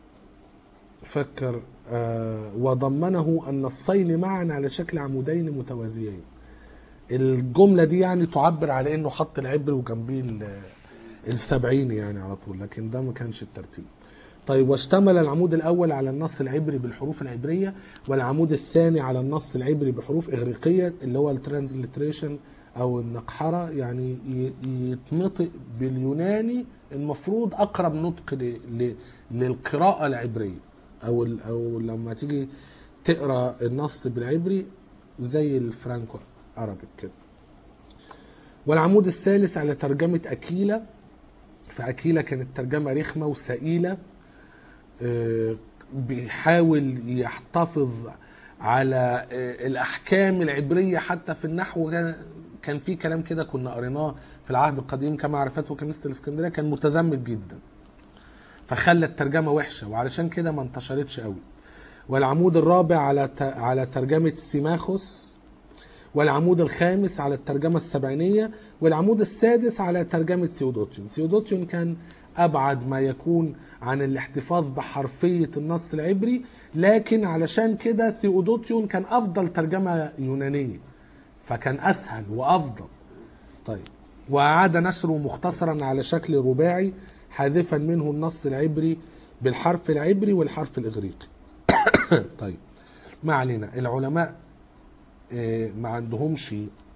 فكر آه وضمنه النصين معا على شكل عمودين متوازيين الجملة دي يعني تعبر على انه حط العبر وجنبيه ال- السبعين يعني على طول لكن ده ما كانش الترتيب طيب واشتمل العمود الاول على النص العبري بالحروف العبريه والعمود الثاني على النص العبري بحروف اغريقيه اللي هو الترانزليتريشن او النقحره يعني ي- يتنطق باليوناني المفروض اقرب نطق ل- ل- للقراءه العبريه او ال- او لما تيجي تقرا النص بالعبري زي الفرانكو عربي كده والعمود الثالث على ترجمه اكيلا فأكيلا كانت ترجمة رخمة وسئيلة آه، بيحاول يحتفظ على آه، الأحكام العبرية حتى في النحو كان- كان في كلام كده كنا قريناه في العهد القديم كما عرفته كنيسة الإسكندرية كان متزمت جدا فخلى الترجمة وحشة وعلشان كده ما انتشرتش قوي والعمود الرابع على ت- على ترجمة سيماخوس والعمود الخامس على الترجمة السبعينية والعمود السادس على ترجمة ثيودوتيون ثيودوتيون كان أبعد ما يكون عن الاحتفاظ بحرفية النص العبري لكن علشان كده ثيودوتيون كان أفضل ترجمة يونانية فكان أسهل وأفضل طيب وأعاد نشره مختصرا على شكل رباعي حاذفا منه النص العبري بالحرف العبري والحرف الإغريقي طيب ما علينا العلماء آه، ما عندهمش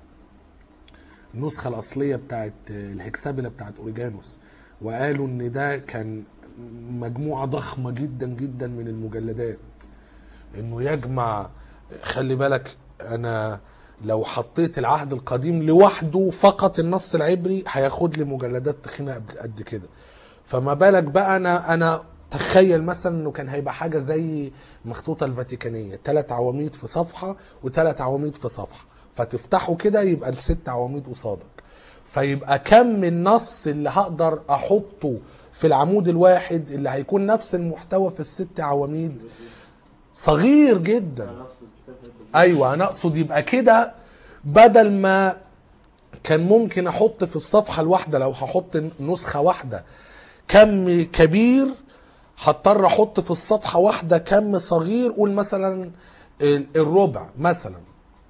النسخة الأصلية بتاعت آه، الهكسابيلا بتاعت أوريجانوس وقالوا إن ده كان مجموعة ضخمة جدا جدا من المجلدات إنه يجمع خلي بالك أنا لو حطيت العهد القديم لوحده فقط النص العبري هياخد لي مجلدات تخينة قد- قد كده فما بالك بقى أنا أنا تخيل مثلا انه كان هيبقى حاجه زي مخطوطه الفاتيكانيه ثلاث عواميد في صفحه وثلاث عواميد في صفحه فتفتحه كده يبقى الست عواميد قصادك فيبقى كم النص اللي هقدر احطه في العمود الواحد اللي هيكون نفس المحتوى في الست عواميد صغير جدا انا اقصد الكتاب هيبقى ايوه انا اقصد يبقى كده بدل ما كان ممكن احط في الصفحه الواحده لو هحط نسخه واحده كم كبير هضطر احط في الصفحه واحده كم صغير قول مثلا ال- الربع مثلا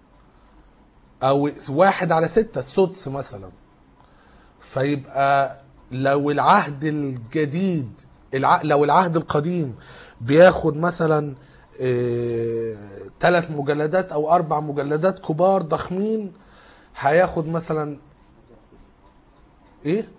او واحد على ستة السدس مثلا فيبقى لو العهد الجديد الع... لو العهد القديم بياخد مثلا ثلاث مجلدات او اربع مجلدات كبار ضخمين هياخد مثلا ايه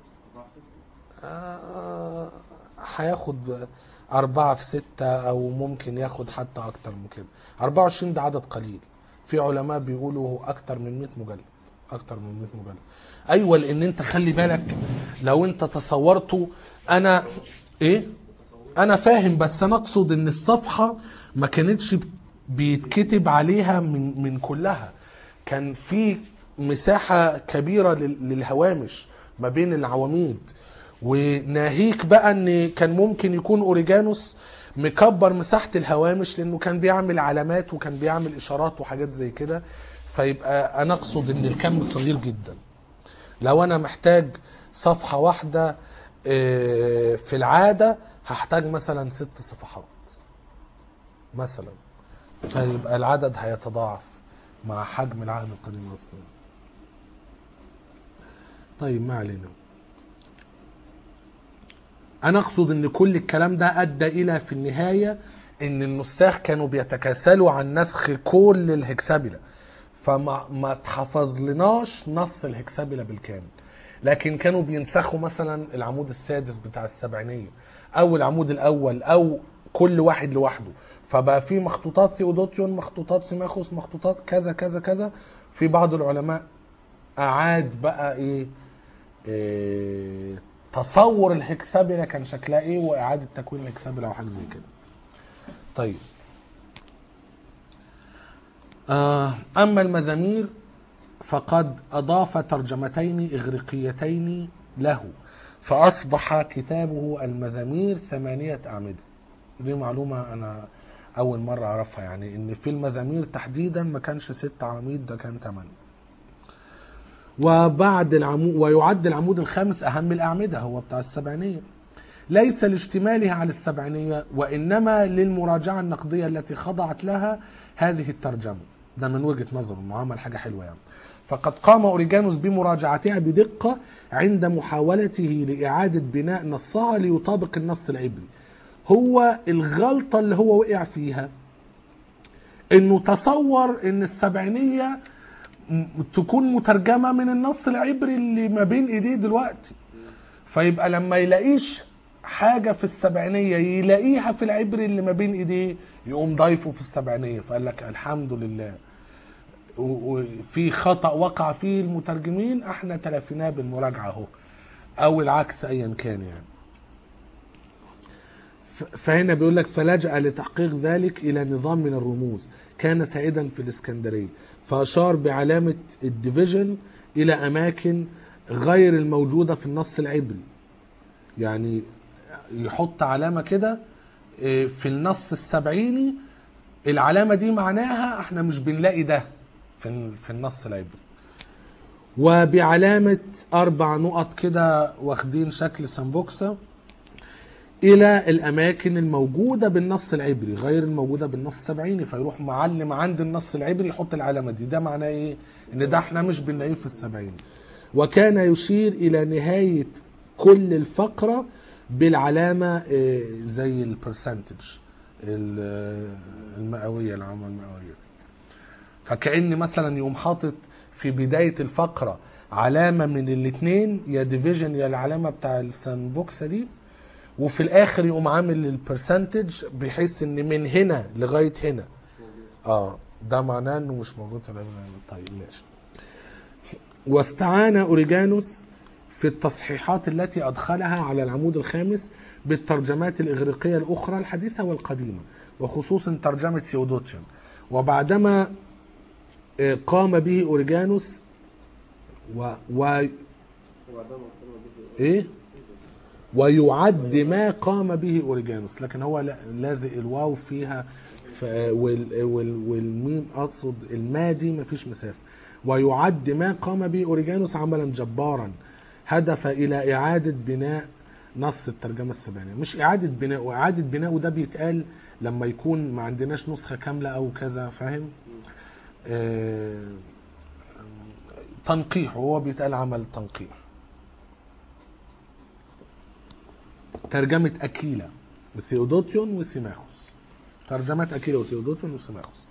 آه، هياخد أربعة في ستة أو ممكن ياخد حتى أكتر من كده 24 ده عدد قليل في علماء بيقولوا أكتر من 100 مجلد أكتر من 100 مجلد أيوة لأن أنت خلي بالك لو أنت تصورته أنا إيه أنا فاهم بس أنا أقصد إن الصفحة ما كانتش بيتكتب عليها من من كلها كان في مساحة كبيرة لل- للهوامش ما بين العواميد وناهيك بقى ان كان ممكن يكون اوريجانوس مكبر مساحة الهوامش لانه كان بيعمل علامات وكان بيعمل اشارات وحاجات زي كده فيبقى انا اقصد ان الكم صغير جدا لو انا محتاج صفحة واحدة آه، في العادة هحتاج مثلا ست صفحات مثلا فيبقى العدد هيتضاعف مع حجم العهد القديم اصلا طيب ما علينا انا اقصد ان كل الكلام ده ادى الى في النهايه ان النساخ كانوا بيتكاسلوا عن نسخ كل الهكسابيلا فما ما اتحفظ لناش نص الهكسابيلا بالكامل لكن كانوا بينسخوا مثلا العمود السادس بتاع السبعينيه او العمود الاول او كل واحد لوحده فبقى في مخطوطات ثيودوتيون مخطوطات سيماخوس مخطوطات كذا كذا كذا في بعض العلماء اعاد بقى ايه, إيه تصور الهكسابيلا كان شكلها ايه واعاده تكوين الهكسابيلا او حاجه زي كده طيب آه اما المزامير فقد اضاف ترجمتين اغريقيتين له فاصبح كتابه المزامير ثمانيه اعمده دي معلومه انا اول مره اعرفها يعني ان في المزامير تحديدا ما كانش ست عواميد ده كان ثمانيه وبعد العمود ويعد العمود الخامس اهم الاعمده هو بتاع السبعينيه ليس لاشتمالها على السبعينيه وانما للمراجعه النقديه التي خضعت لها هذه الترجمه ده من وجهه نظره انه عمل حاجه حلوه يعني فقد قام اوريجانوس بمراجعتها بدقه عند محاولته لاعاده بناء نصها ليطابق النص العبري هو الغلطه اللي هو وقع فيها انه تصور ان السبعينيه م- تكون مترجمه من النص العبري اللي ما بين ايديه دلوقتي فيبقى لما يلاقيش حاجه في السبعينيه يلاقيها في العبري اللي ما بين ايديه يقوم ضايفه في السبعينيه فقال لك الحمد لله و- وفي خطا وقع فيه المترجمين احنا تلافيناه بالمراجعه اهو او العكس ايا كان يعني ف- فهنا بيقول لك فلجأ لتحقيق ذلك إلى نظام من الرموز كان سائدا في الإسكندرية فأشار بعلامة الديفيجن إلى أماكن غير الموجودة في النص العبري يعني يحط علامة كده إيه، في النص السبعيني العلامة دي معناها احنا مش بنلاقي ده في في النص العبري وبعلامة أربع نقط كده واخدين شكل سمبوكسة الى الاماكن الموجوده بالنص العبري غير الموجوده بالنص السبعيني فيروح معلم عند النص العبري يحط العلامه دي ده معناه ايه ان ده احنا مش بنلاقيه في السبعيني وكان يشير الى نهايه كل الفقره بالعلامه آه، زي البرسنتج المئويه العلامه المئويه فكأن مثلا يقوم حاطط في بداية الفقرة علامة من الاثنين يا ديفيجن يا العلامة بتاع السانبوكسة دي وفي الاخر يقوم عامل البرسنتج بحيث ان من هنا لغايه هنا اه ده معناه انه مش موجود في العلم طيب ماشي واستعان اوريجانوس في التصحيحات التي ادخلها على العمود الخامس بالترجمات الاغريقيه الاخرى الحديثه والقديمه وخصوصا ترجمه ثيودوتيون وبعدما آه، قام به اوريجانوس و, و... وبعدها مقتنع به ايه ويعد ما قام به اوريجانوس لكن هو لا- لازق الواو فيها ف... وال... وال... والميم اقصد الما دي مفيش مسافه ويعد ما قام به اوريجانوس عملا جبارا هدف الى اعاده بناء نص الترجمه السبعينيه مش اعاده بناء اعاده بناء ده بيتقال لما يكون ما عندناش نسخه كامله او كذا فاهم آه... تنقيح هو بيتقال عمل تنقيح ترجمة أكيلا وثيودوتيون وسيماخوس ترجمات أكيلا وثيودوتيون وسيماخوس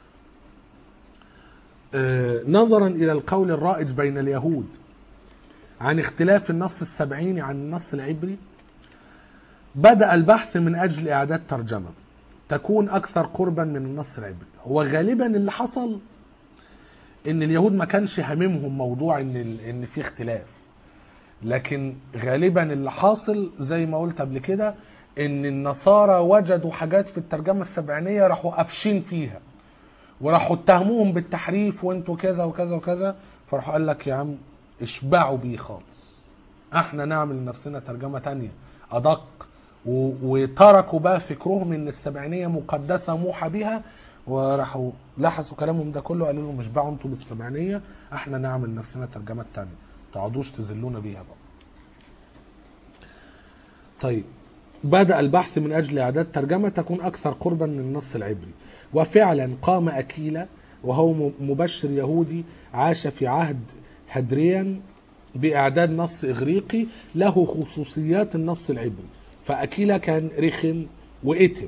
آه، نظرا إلى القول الرائج بين اليهود عن اختلاف النص السبعيني عن النص العبري بدأ البحث من أجل إعداد ترجمة تكون أكثر قربا من النص العبري هو غالبا اللي حصل إن اليهود ما كانش هاممهم موضوع إن ال- إن في اختلاف لكن غالبا اللي حاصل زي ما قلت قبل كده إن النصارى وجدوا حاجات في الترجمة السبعينية راحوا قافشين فيها وراحوا اتهموهم بالتحريف وانتوا كذا وكذا وكذا فراحوا قال لك يا عم اشبعوا بيه خالص احنا نعمل لنفسنا ترجمه تانية ادق و- وتركوا بقى فكرهم ان السبعينيه مقدسه موحى بها وراحوا لحسوا كلامهم ده كله قالوا لهم اشبعوا انتوا بالسبعينيه احنا نعمل لنفسنا ترجمات تانية ما تقعدوش تذلونا بيها بقى طيب بدأ البحث من أجل إعداد ترجمة تكون أكثر قربا من النص العبري وفعلا قام أكيلا وهو م- مبشر يهودي عاش في عهد هدريان بإعداد نص إغريقي له خصوصيات النص العبري فأكيلا كان رخم وإتم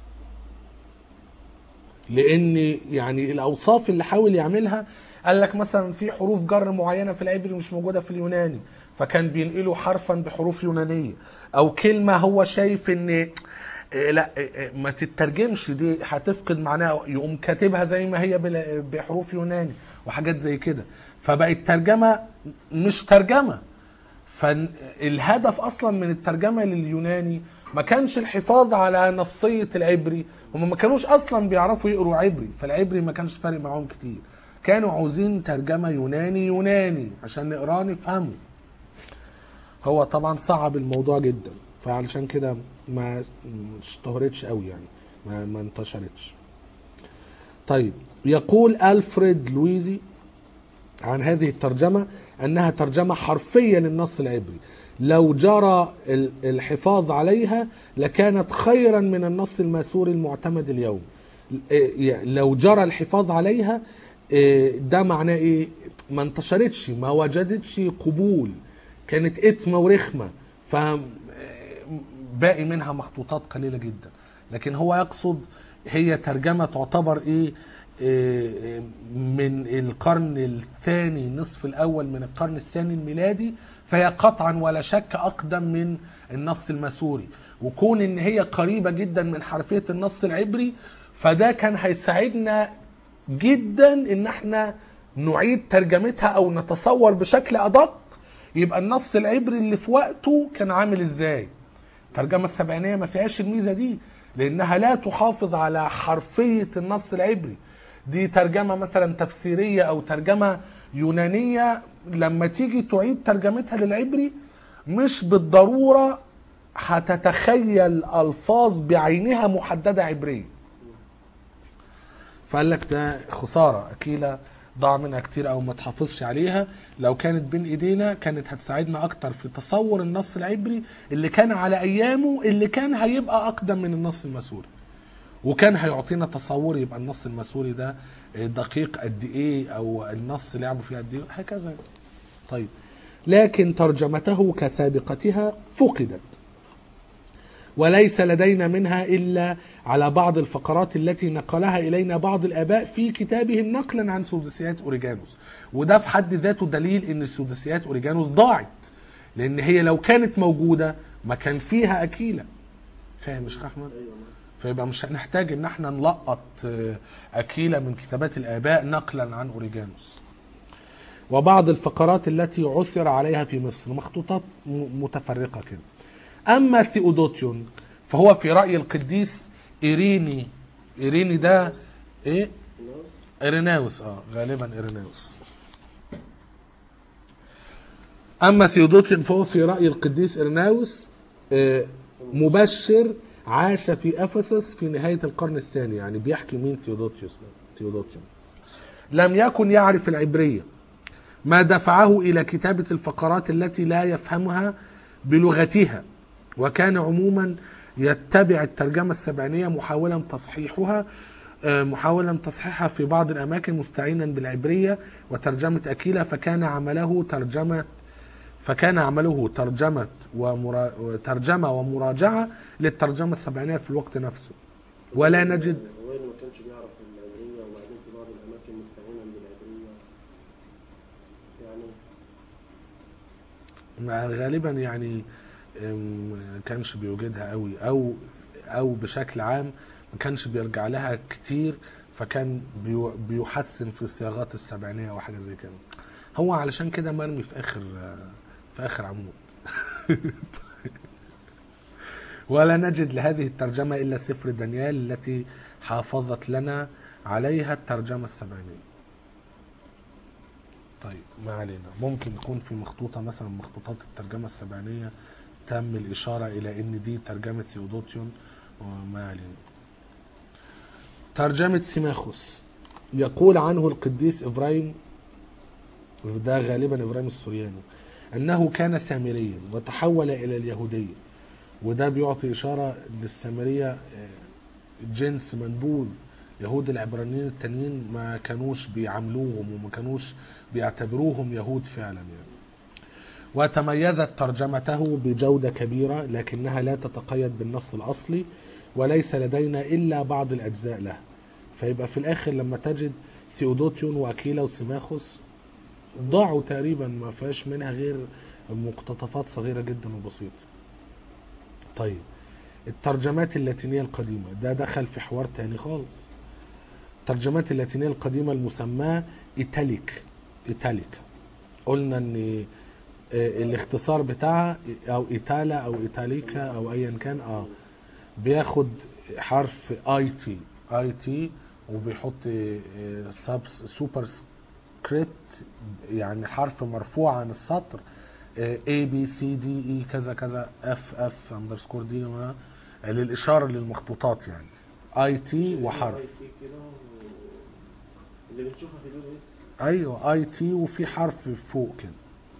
لان يعني الاوصاف اللي حاول يعملها قال لك مثلا في حروف جر معينه في العبري مش موجوده في اليوناني فكان بينقله حرفا بحروف يونانيه او كلمه هو شايف ان إيه لا إيه ما تترجمش دي هتفقد معناها يقوم كاتبها زي ما هي بلا- بحروف يوناني وحاجات زي كده فبقت ترجمه مش ترجمه فالهدف اصلا من الترجمه لليوناني ما كانش الحفاظ على نصيه العبري هم ما كانوش اصلا بيعرفوا يقروا عبري فالعبري ما كانش فارق معاهم كتير كانوا عاوزين ترجمه يوناني يوناني عشان نقراه نفهمه هو طبعا صعب الموضوع جدا فعلشان كده ما اشتهرتش قوي يعني ما, ما انتشرتش طيب يقول الفريد لويزي عن هذه الترجمة أنها ترجمة حرفية للنص العبري لو جرى ال- الحفاظ عليها لكانت خيرا من النص الماسوري المعتمد اليوم إيه، لو جرى الحفاظ عليها إيه، ده معناه ايه ما انتشرتش ما وجدتش قبول كانت اتمه ورخمه ف باقي منها مخطوطات قليله جدا لكن هو يقصد هي ترجمه تعتبر ايه إيه، من القرن الثاني نصف الاول من القرن الثاني الميلادي فهي قطعا ولا شك اقدم من النص الماسوري وكون ان هي قريبه جدا من حرفيه النص العبري فده كان هيساعدنا جدا ان احنا نعيد ترجمتها او نتصور بشكل ادق يبقى النص العبري اللي في وقته كان عامل ازاي الترجمه السبعينيه ما فيهاش الميزه دي لانها لا تحافظ على حرفيه النص العبري دي ترجمه مثلا تفسيريه او ترجمه يونانيه لما تيجي تعيد ترجمتها للعبري مش بالضروره هتتخيل الفاظ بعينها محدده عبريه فقال لك ده خساره اكيله ضاع منها كتير او ما تحافظش عليها لو كانت بين ايدينا كانت هتساعدنا اكتر في تصور النص العبري اللي كان على ايامه اللي كان هيبقى اقدم من النص الماسوري وكان هيعطينا تصور يبقى النص الماسوري ده دقيق قد ايه او النص لعبوا فيه قد ايه هكذا طيب لكن ترجمته كسابقتها فقدت وليس لدينا منها الا على بعض الفقرات التي نقلها الينا بعض الاباء في كتابهم نقلا عن سداسيات اوريجانوس وده في حد ذاته دليل ان سداسيات اوريجانوس ضاعت لان هي لو كانت موجوده ما كان فيها اكيله فاهم يا شيخ احمد ايوه فيبقى مش هنحتاج ان احنا نلقط آه، اكيله من كتابات الاباء نقلا عن اوريجانوس وبعض الفقرات التي عثر عليها في مصر مخطوطات م- متفرقه كده اما ثيودوتيون فهو في راي القديس ايريني ايريني ده ايه خلاص إيريناوس اه غالبا إيريناوس أما ثيودوتيون فهو في رأي القديس إيريناوس آه، مبشر عاش في أفسس في نهاية القرن الثاني يعني بيحكي مين ثيودوتيوس ده ثيودوتيون لم يكن يعرف العبرية ما دفعه إلى كتابة الفقرات التي لا يفهمها بلغتها وكان عموما يتبع الترجمة السبعينية محاولا تصحيحها آه، محاولا تصحيحها في بعض الأماكن مستعينا بالعبرية وترجمة أكيلة فكان عمله ترجمة فكان عمله ترجمة ومرا... ترجمة ومراجعة للترجمة السبعينية في الوقت نفسه ولا نجد وين ما كانش بيعرف العبرية وبعدين في بعض الأماكن مستعينا بالعبرية يعني مع- غالبا يعني أم، ما كانش بيوجدها قوي او او بشكل عام ما كانش بيرجع لها كتير فكان بيو- بيحسن في الصياغات السبعينية او حاجه زي كده هو علشان كده مرمي في اخر في اخر عمود ولا نجد لهذه الترجمة إلا سفر دانيال التي حافظت لنا عليها الترجمة السبعينية طيب ما علينا ممكن يكون في مخطوطة مثلا من مخطوطات الترجمة السبعينية تم الإشارة إلى إن دي ترجمة سيودوتيون وما علينا ترجمة سيماخوس يقول عنه القديس إبراهيم ده غالبا إبراهيم السورياني أنه كان سامريا وتحول إلى اليهودية وده بيعطي إشارة أن السامرية آه، جنس منبوذ يهود العبرانيين التانيين ما كانوش بيعاملوهم وما كانوش بيعتبروهم يهود فعلا يعني وتميزت ترجمته بجودة كبيرة لكنها لا تتقيد بالنص الأصلي وليس لدينا إلا بعض الأجزاء له فيبقى في الآخر لما تجد ثيودوتيون وأكيلا وسيماخوس ضاعوا تقريبا ما فيهاش منها غير مقتطفات صغيرة جدا وبسيطة طيب الترجمات اللاتينية القديمة ده دخل في حوار تاني خالص الترجمات اللاتينية القديمة المسماة إيتاليك إيتاليك قلنا ان آه، الاختصار بتاعها او ايتالا او ايتاليكا او ايا كان اه بياخد حرف اي تي اي تي وبيحط سب سوبر سكريبت يعني حرف مرفوع عن السطر اي بي سي دي اي كذا كذا اف اف اندرسكور دي ما- للاشاره للمخطوطات يعني اي تي وحرف IT كده و- اللي بتشوفها في اليو اس ايوه اي تي وفي حرف فوق كده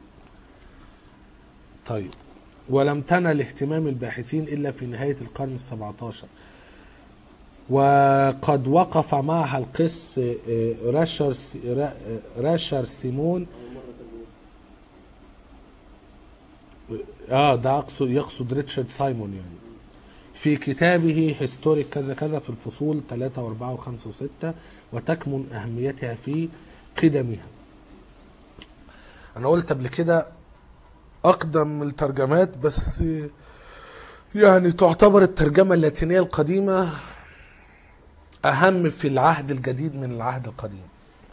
طيب ولم تنل اهتمام الباحثين الا في نهايه القرن السبعتاشر وقد وقف معها القس آه، راشر س- را- آه، راشر سيمون أول مرة تلميذ اه ده اقصد يقصد ريتشارد سايمون يعني في كتابه هيستوريك كذا كذا في الفصول 3 و4 و5 و6 وتكمن اهميتها في قدمها انا قلت قبل كده اقدم الترجمات بس يعني تعتبر الترجمه اللاتينيه القديمه اهم في العهد الجديد من العهد القديم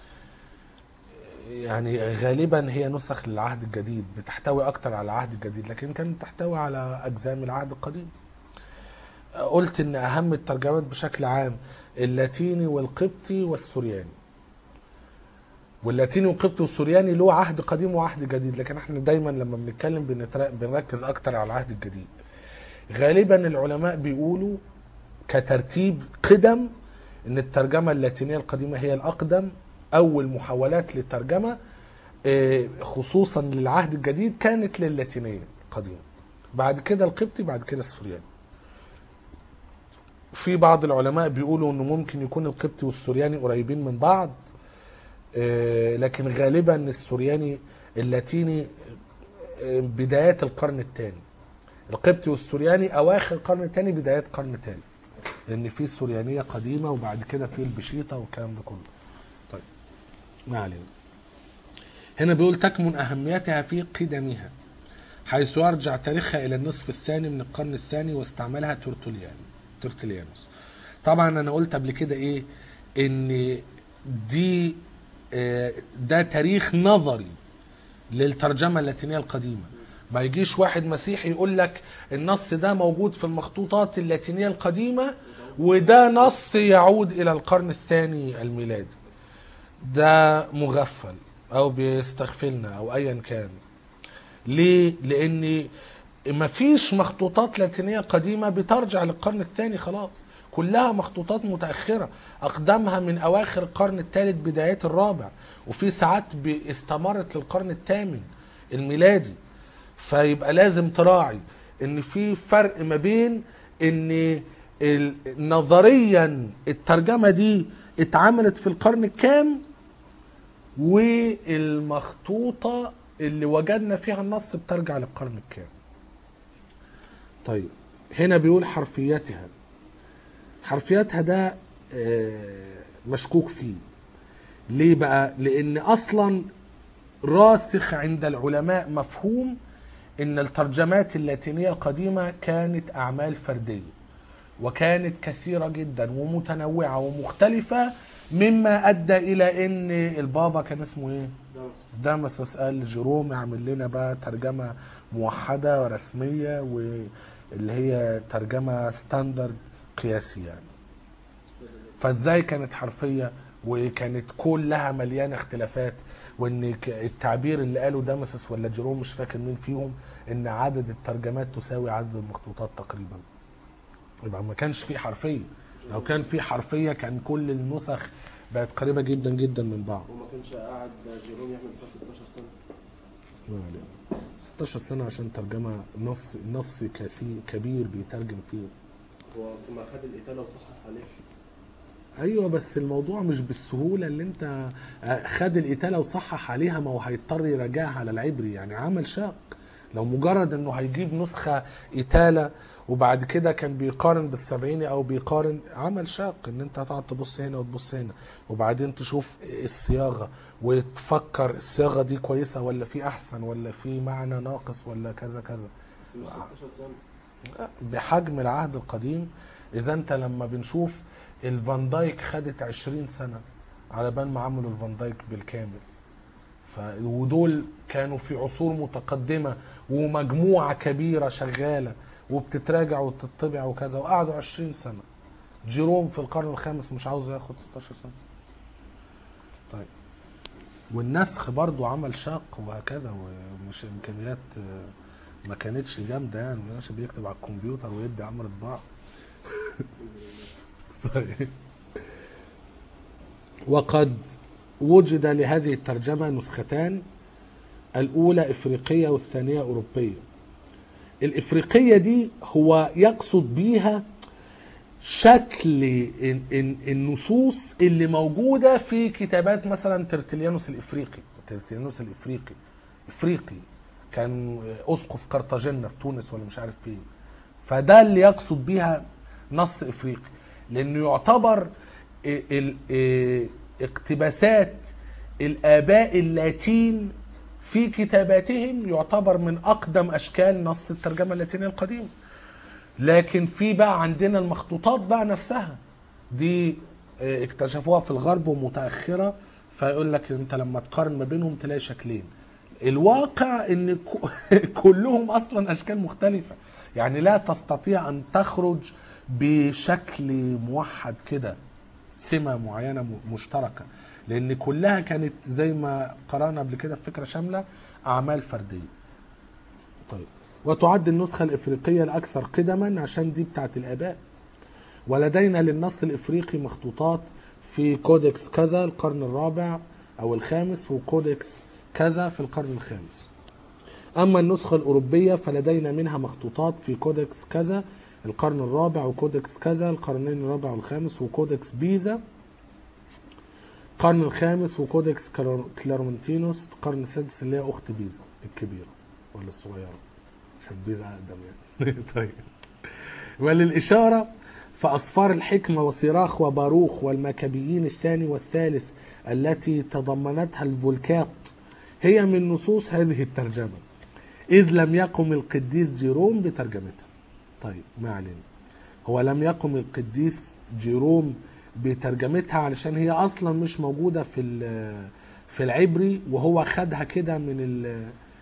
يعني غالبا هي نسخ للعهد الجديد بتحتوي اكتر على العهد الجديد لكن كانت تحتوي على اجزاء من العهد القديم قلت ان اهم الترجمات بشكل عام اللاتيني والقبطي والسورياني واللاتيني والقبطي والسورياني له عهد قديم وعهد جديد لكن احنا دايما لما بنتكلم بنتر- بنركز اكتر على العهد الجديد غالبا العلماء بيقولوا كترتيب قدم ان الترجمه اللاتينيه القديمه هي الاقدم اول محاولات للترجمه آه، خصوصا للعهد الجديد كانت للاتينيه القديمه بعد كده القبطي بعد كده السورياني في بعض العلماء بيقولوا انه ممكن يكون القبطي والسورياني قريبين من بعض آه، لكن غالبا السورياني اللاتيني آه، بدايات القرن الثاني القبطي والسورياني اواخر القرن الثاني بدايات القرن الثالث لان في سوريانيه قديمه وبعد كده في البشيطه والكلام ده كله طيب ما علينا هنا بيقول تكمن اهميتها في قدمها حيث يرجع تاريخها الى النصف الثاني من القرن الثاني واستعملها تورتوليان تورتوليانوس طبعا انا قلت قبل كده ايه ان دي آه، ده تاريخ نظري للترجمه اللاتينيه القديمه ما يجيش واحد مسيحي يقول لك النص ده موجود في المخطوطات اللاتينيه القديمه وده نص يعود الى القرن الثاني الميلادي ده مغفل او بيستغفلنا او ايا كان ليه لان مفيش مخطوطات لاتينيه قديمه بترجع للقرن الثاني خلاص كلها مخطوطات متاخره اقدمها من اواخر القرن الثالث بدايات الرابع وفي ساعات ب- استمرت للقرن الثامن الميلادي فيبقى لازم تراعي ان في فرق ما بين ان ال- نظريا الترجمه دي اتعملت في القرن الكام والمخطوطه اللي وجدنا فيها النص بترجع للقرن الكام طيب هنا بيقول حرفيتها حرفيتها ده آه، مشكوك فيه ليه بقى لان اصلا راسخ عند العلماء مفهوم ان الترجمات اللاتينيه القديمه كانت اعمال فرديه وكانت كثيره جدا ومتنوعه ومختلفه مما ادى الى ان البابا كان اسمه ايه ده مصر. دامسوس قال جيروم اعمل لنا بقى ترجمه موحده ورسميه واللي هي ترجمه ستاندرد قياسي يعني فازاي كانت حرفيه وكانت كلها مليانه اختلافات وان ك- التعبير اللي قاله دامسوس ولا جيروم مش فاكر مين فيهم ان عدد الترجمات تساوي عدد المخطوطات تقريبا يبقى ما كانش في حرفيه لو كان في حرفيه كان كل النسخ بقت قريبه جدا جدا من بعض وما كانش قاعد جيروم يعمل بتاع 16 سنه ما علينا 16 سنة عشان ترجمة نص نص كثير كبير بيترجم فيه هو ما خد الإتالة وصحح عليه ايوه بس الموضوع مش بالسهولة اللي انت آه، خد الإتالة وصحح عليها ما هو هيضطر يراجعها على العبري يعني عمل شاق لو مجرد انه هيجيب نسخة إتالة وبعد كده كان بيقارن بالسبعيني او بيقارن عمل شاق ان انت هتقعد تبص هنا وتبص هنا وبعدين تشوف الصياغة وتفكر الصياغة دي كويسة ولا في احسن ولا في معنى ناقص ولا كذا كذا بس مش 16 سنه بحجم العهد القديم اذا انت لما بنشوف الفان دايك خدت 20 سنه على بال ما عملوا الفان دايك بالكامل ف... ودول كانوا في عصور متقدمه ومجموعه كبيره شغاله وبتتراجع وتطبع وكذا وقعدوا 20 سنه جيروم في القرن الخامس مش عاوز ياخد 16 سنه طيب والنسخ برضو عمل شاق وهكذا ومش امكانيات آه، ما كانتش جامده يعني ما كانش بيكتب على الكمبيوتر ويدي عمر طباعه طيب وقد وجد لهذه الترجمه نسختان الاولى افريقيه والثانيه اوروبيه الافريقيه دي هو يقصد بيها شكل ال- ال- النصوص اللي موجوده في كتابات مثلا ترتليانوس الافريقي ترتليانوس الافريقي افريقي كان اسقف قرطاجنة في تونس ولا مش عارف فين فده اللي يقصد بيها نص افريقي لانه يعتبر ال- ال- ال- اقتباسات الاباء اللاتين في كتاباتهم يعتبر من اقدم اشكال نص الترجمه اللاتينيه القديمه لكن في بقى عندنا المخطوطات بقى نفسها دي اه، اكتشفوها في الغرب ومتاخره فيقول لك انت لما تقارن ما بينهم تلاقي شكلين الواقع ان ك- كلهم اصلا اشكال مختلفه يعني لا تستطيع ان تخرج بشكل موحد كده سمه معينه م- مشتركه لان كلها كانت زي ما قرانا قبل كده في فكره شامله اعمال فرديه طيب وتعد النسخة الإفريقية الأكثر قدما عشان دي بتاعت الآباء ولدينا للنص الإفريقي مخطوطات في كودكس كذا القرن الرابع أو الخامس وكودكس كذا في القرن الخامس أما النسخة الأوروبية فلدينا منها مخطوطات في كودكس كذا القرن الرابع وكودكس كذا القرنين الرابع والخامس وكودكس بيزا القرن الخامس وكودكس كلار- كلارمنتينوس القرن السادس اللي هي أخت بيزا الكبيرة ولا الصغيرة عشان بيزا أقدم يعني طيب وللإشارة فأصفار الحكمة وصراخ وباروخ والمكابيين الثاني والثالث التي تضمنتها الفولكات هي من نصوص هذه الترجمة إذ لم يقم القديس جيروم بترجمتها طيب ما علينا هو لم يقم القديس جيروم بترجمتها علشان هي أصلا مش موجودة في ال- في العبري وهو خدها كده من ال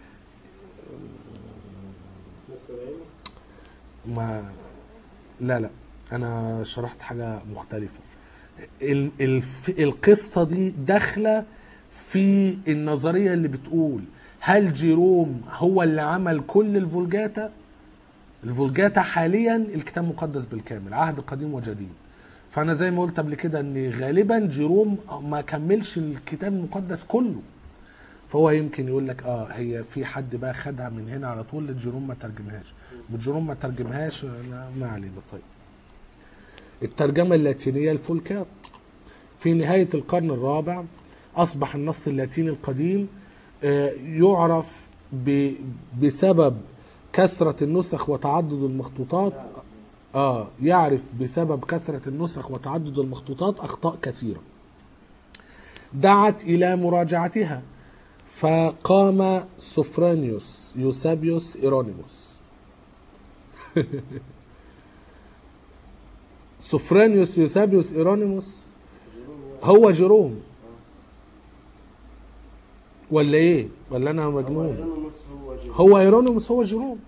ما لا لا انا شرحت حاجه مختلفه ال- الف... القصه دي داخله في النظريه اللي بتقول هل جيروم هو اللي عمل كل الفولجاتا الفولجاتا حاليا الكتاب المقدس بالكامل عهد قديم وجديد فانا زي ما قلت قبل كده ان غالبا جيروم ما كملش الكتاب المقدس كله فهو يمكن يقول لك اه هي في حد بقى خدها من هنا على طول جيروم ما ترجمهاش جيروم ما ترجمهاش لا ما علينا طيب الترجمة اللاتينية الفولكات في نهاية القرن الرابع أصبح النص اللاتيني القديم آه، يعرف ب- بسبب كثرة النسخ وتعدد المخطوطات اه يعرف بسبب كثرة النسخ وتعدد المخطوطات أخطاء كثيرة دعت إلى مراجعتها فقام سوفرانيوس يوسابيوس إيرونيموس سوفرانيوس يوسابيوس إيرونيموس هو جيروم ولا ايه ولا انا هو مجنون إيرانوس هو جيروم. هو ايرونيموس هو جيروم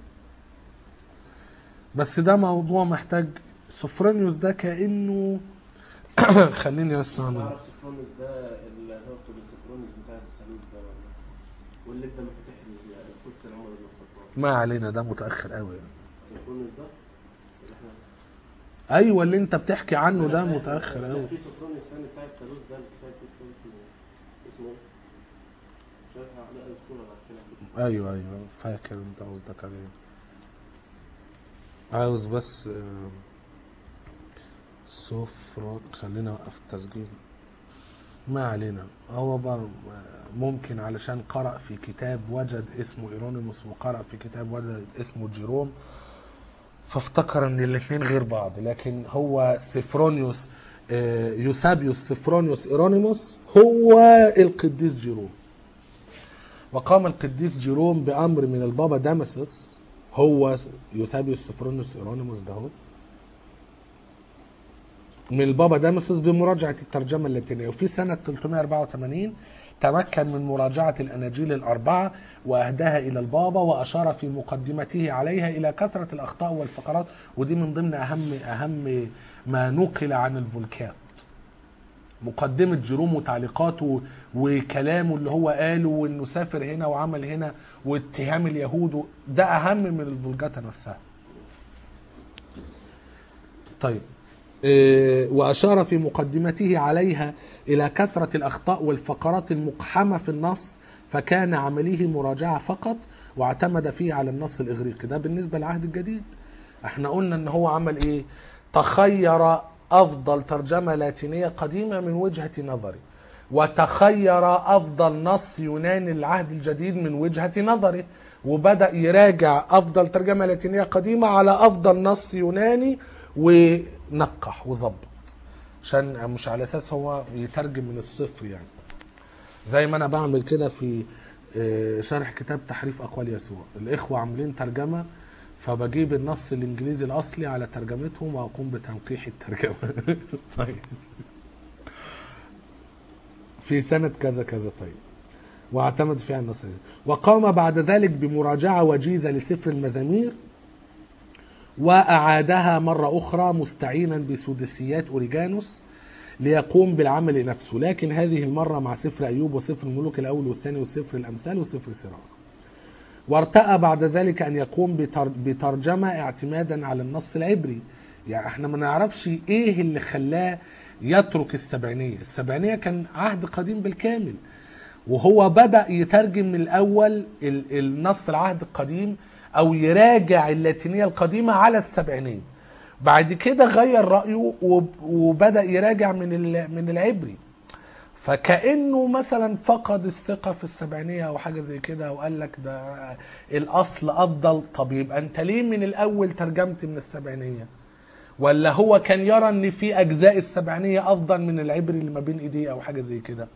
بس ده موضوع محتاج سوفرانيوس ده كانه خليني بس اعمل اعرف سوفرونس ده اللي هو سوفرونس بتاع الثالوث ده ولا واللي ادى مفاتيح القدس لعمر بن الخطاب ما علينا ده متاخر قوي يعني. سوفرونس ده اللي احنا ايوه اللي انت بتحكي عنه ده أنا فاهم. متاخر لا، قوي في سوفرونس تاني بتاع الثالوث ده الكتاب بتاعه اسمه اسمه ايه؟ مش عارف لا اذكره بعد كده ايوه ايوه فاكر انت قصدك عليه عاوز بس آه، سفرة خلينا اوقف التسجيل ما علينا هو بر ممكن علشان قرأ في كتاب وجد اسمه ايرونيموس وقرأ في كتاب وجد اسمه جيروم فافتكر ان الاثنين غير بعض لكن هو سفرونيوس آه، يوسابيوس سفرونيوس ايرونيموس هو القديس جيروم وقام القديس جيروم بأمر من البابا دامسوس هو يوسابيوس سفرونوس إيرونيموس ده هو من البابا دامسوس بمراجعة الترجمة اللاتينية وفي سنة 384 تمكن من مراجعة الأناجيل الأربعة وأهداها إلى البابا وأشار في مقدمته عليها إلى كثرة الأخطاء والفقرات ودي من ضمن أهم أهم ما نقل عن الفولكات مقدمة جيروم وتعليقاته وكلامه اللي هو قاله وانه سافر هنا وعمل هنا واتهام اليهود و- ده اهم من الفولجاتا نفسها طيب إيه، وأشار في مقدمته عليها إلى كثرة الأخطاء والفقرات المقحمة في النص فكان عمله مراجعة فقط واعتمد فيه على النص الإغريقي ده بالنسبة للعهد الجديد احنا قلنا ان هو عمل ايه تخير أفضل ترجمة لاتينية قديمة من وجهة نظري وتخير أفضل نص يوناني للعهد الجديد من وجهة نظره وبدأ يراجع أفضل ترجمة لاتينية قديمة على أفضل نص يوناني ونقح وظبط عشان مش على أساس هو يترجم من الصفر يعني زي ما أنا بعمل كده في آه، شرح كتاب تحريف أقوال يسوع الإخوة عاملين ترجمة فبجيب النص الإنجليزي الأصلي على ترجمتهم وأقوم بتنقيح الترجمة طيب في سنة كذا كذا طيب واعتمد فيها النص وقام بعد ذلك بمراجعة وجيزة لسفر المزامير وأعادها مرة أخرى مستعينا بسدسيات أوريجانوس ليقوم بالعمل نفسه لكن هذه المرة مع سفر أيوب وسفر الملوك الأول والثاني وسفر الأمثال وسفر سراخ وارتأى بعد ذلك أن يقوم بتر- بترجمة اعتمادا على النص العبري يعني احنا ما نعرفش ايه اللي خلاه يترك السبعينية السبعينية كان عهد قديم بالكامل وهو بدأ يترجم من الأول ال- النص العهد القديم أو يراجع اللاتينية القديمة على السبعينية بعد كده غير رأيه وب- وبدأ يراجع من ال- من العبري فكأنه مثلا فقد الثقة في السبعينية أو حاجة زي كده وقال لك ده الأصل أفضل طب يبقى أنت ليه من الأول ترجمت من السبعينية ولا هو كان يرى ان في اجزاء السبعينيه افضل من العبري اللي ما بين ايديه او حاجه زي كده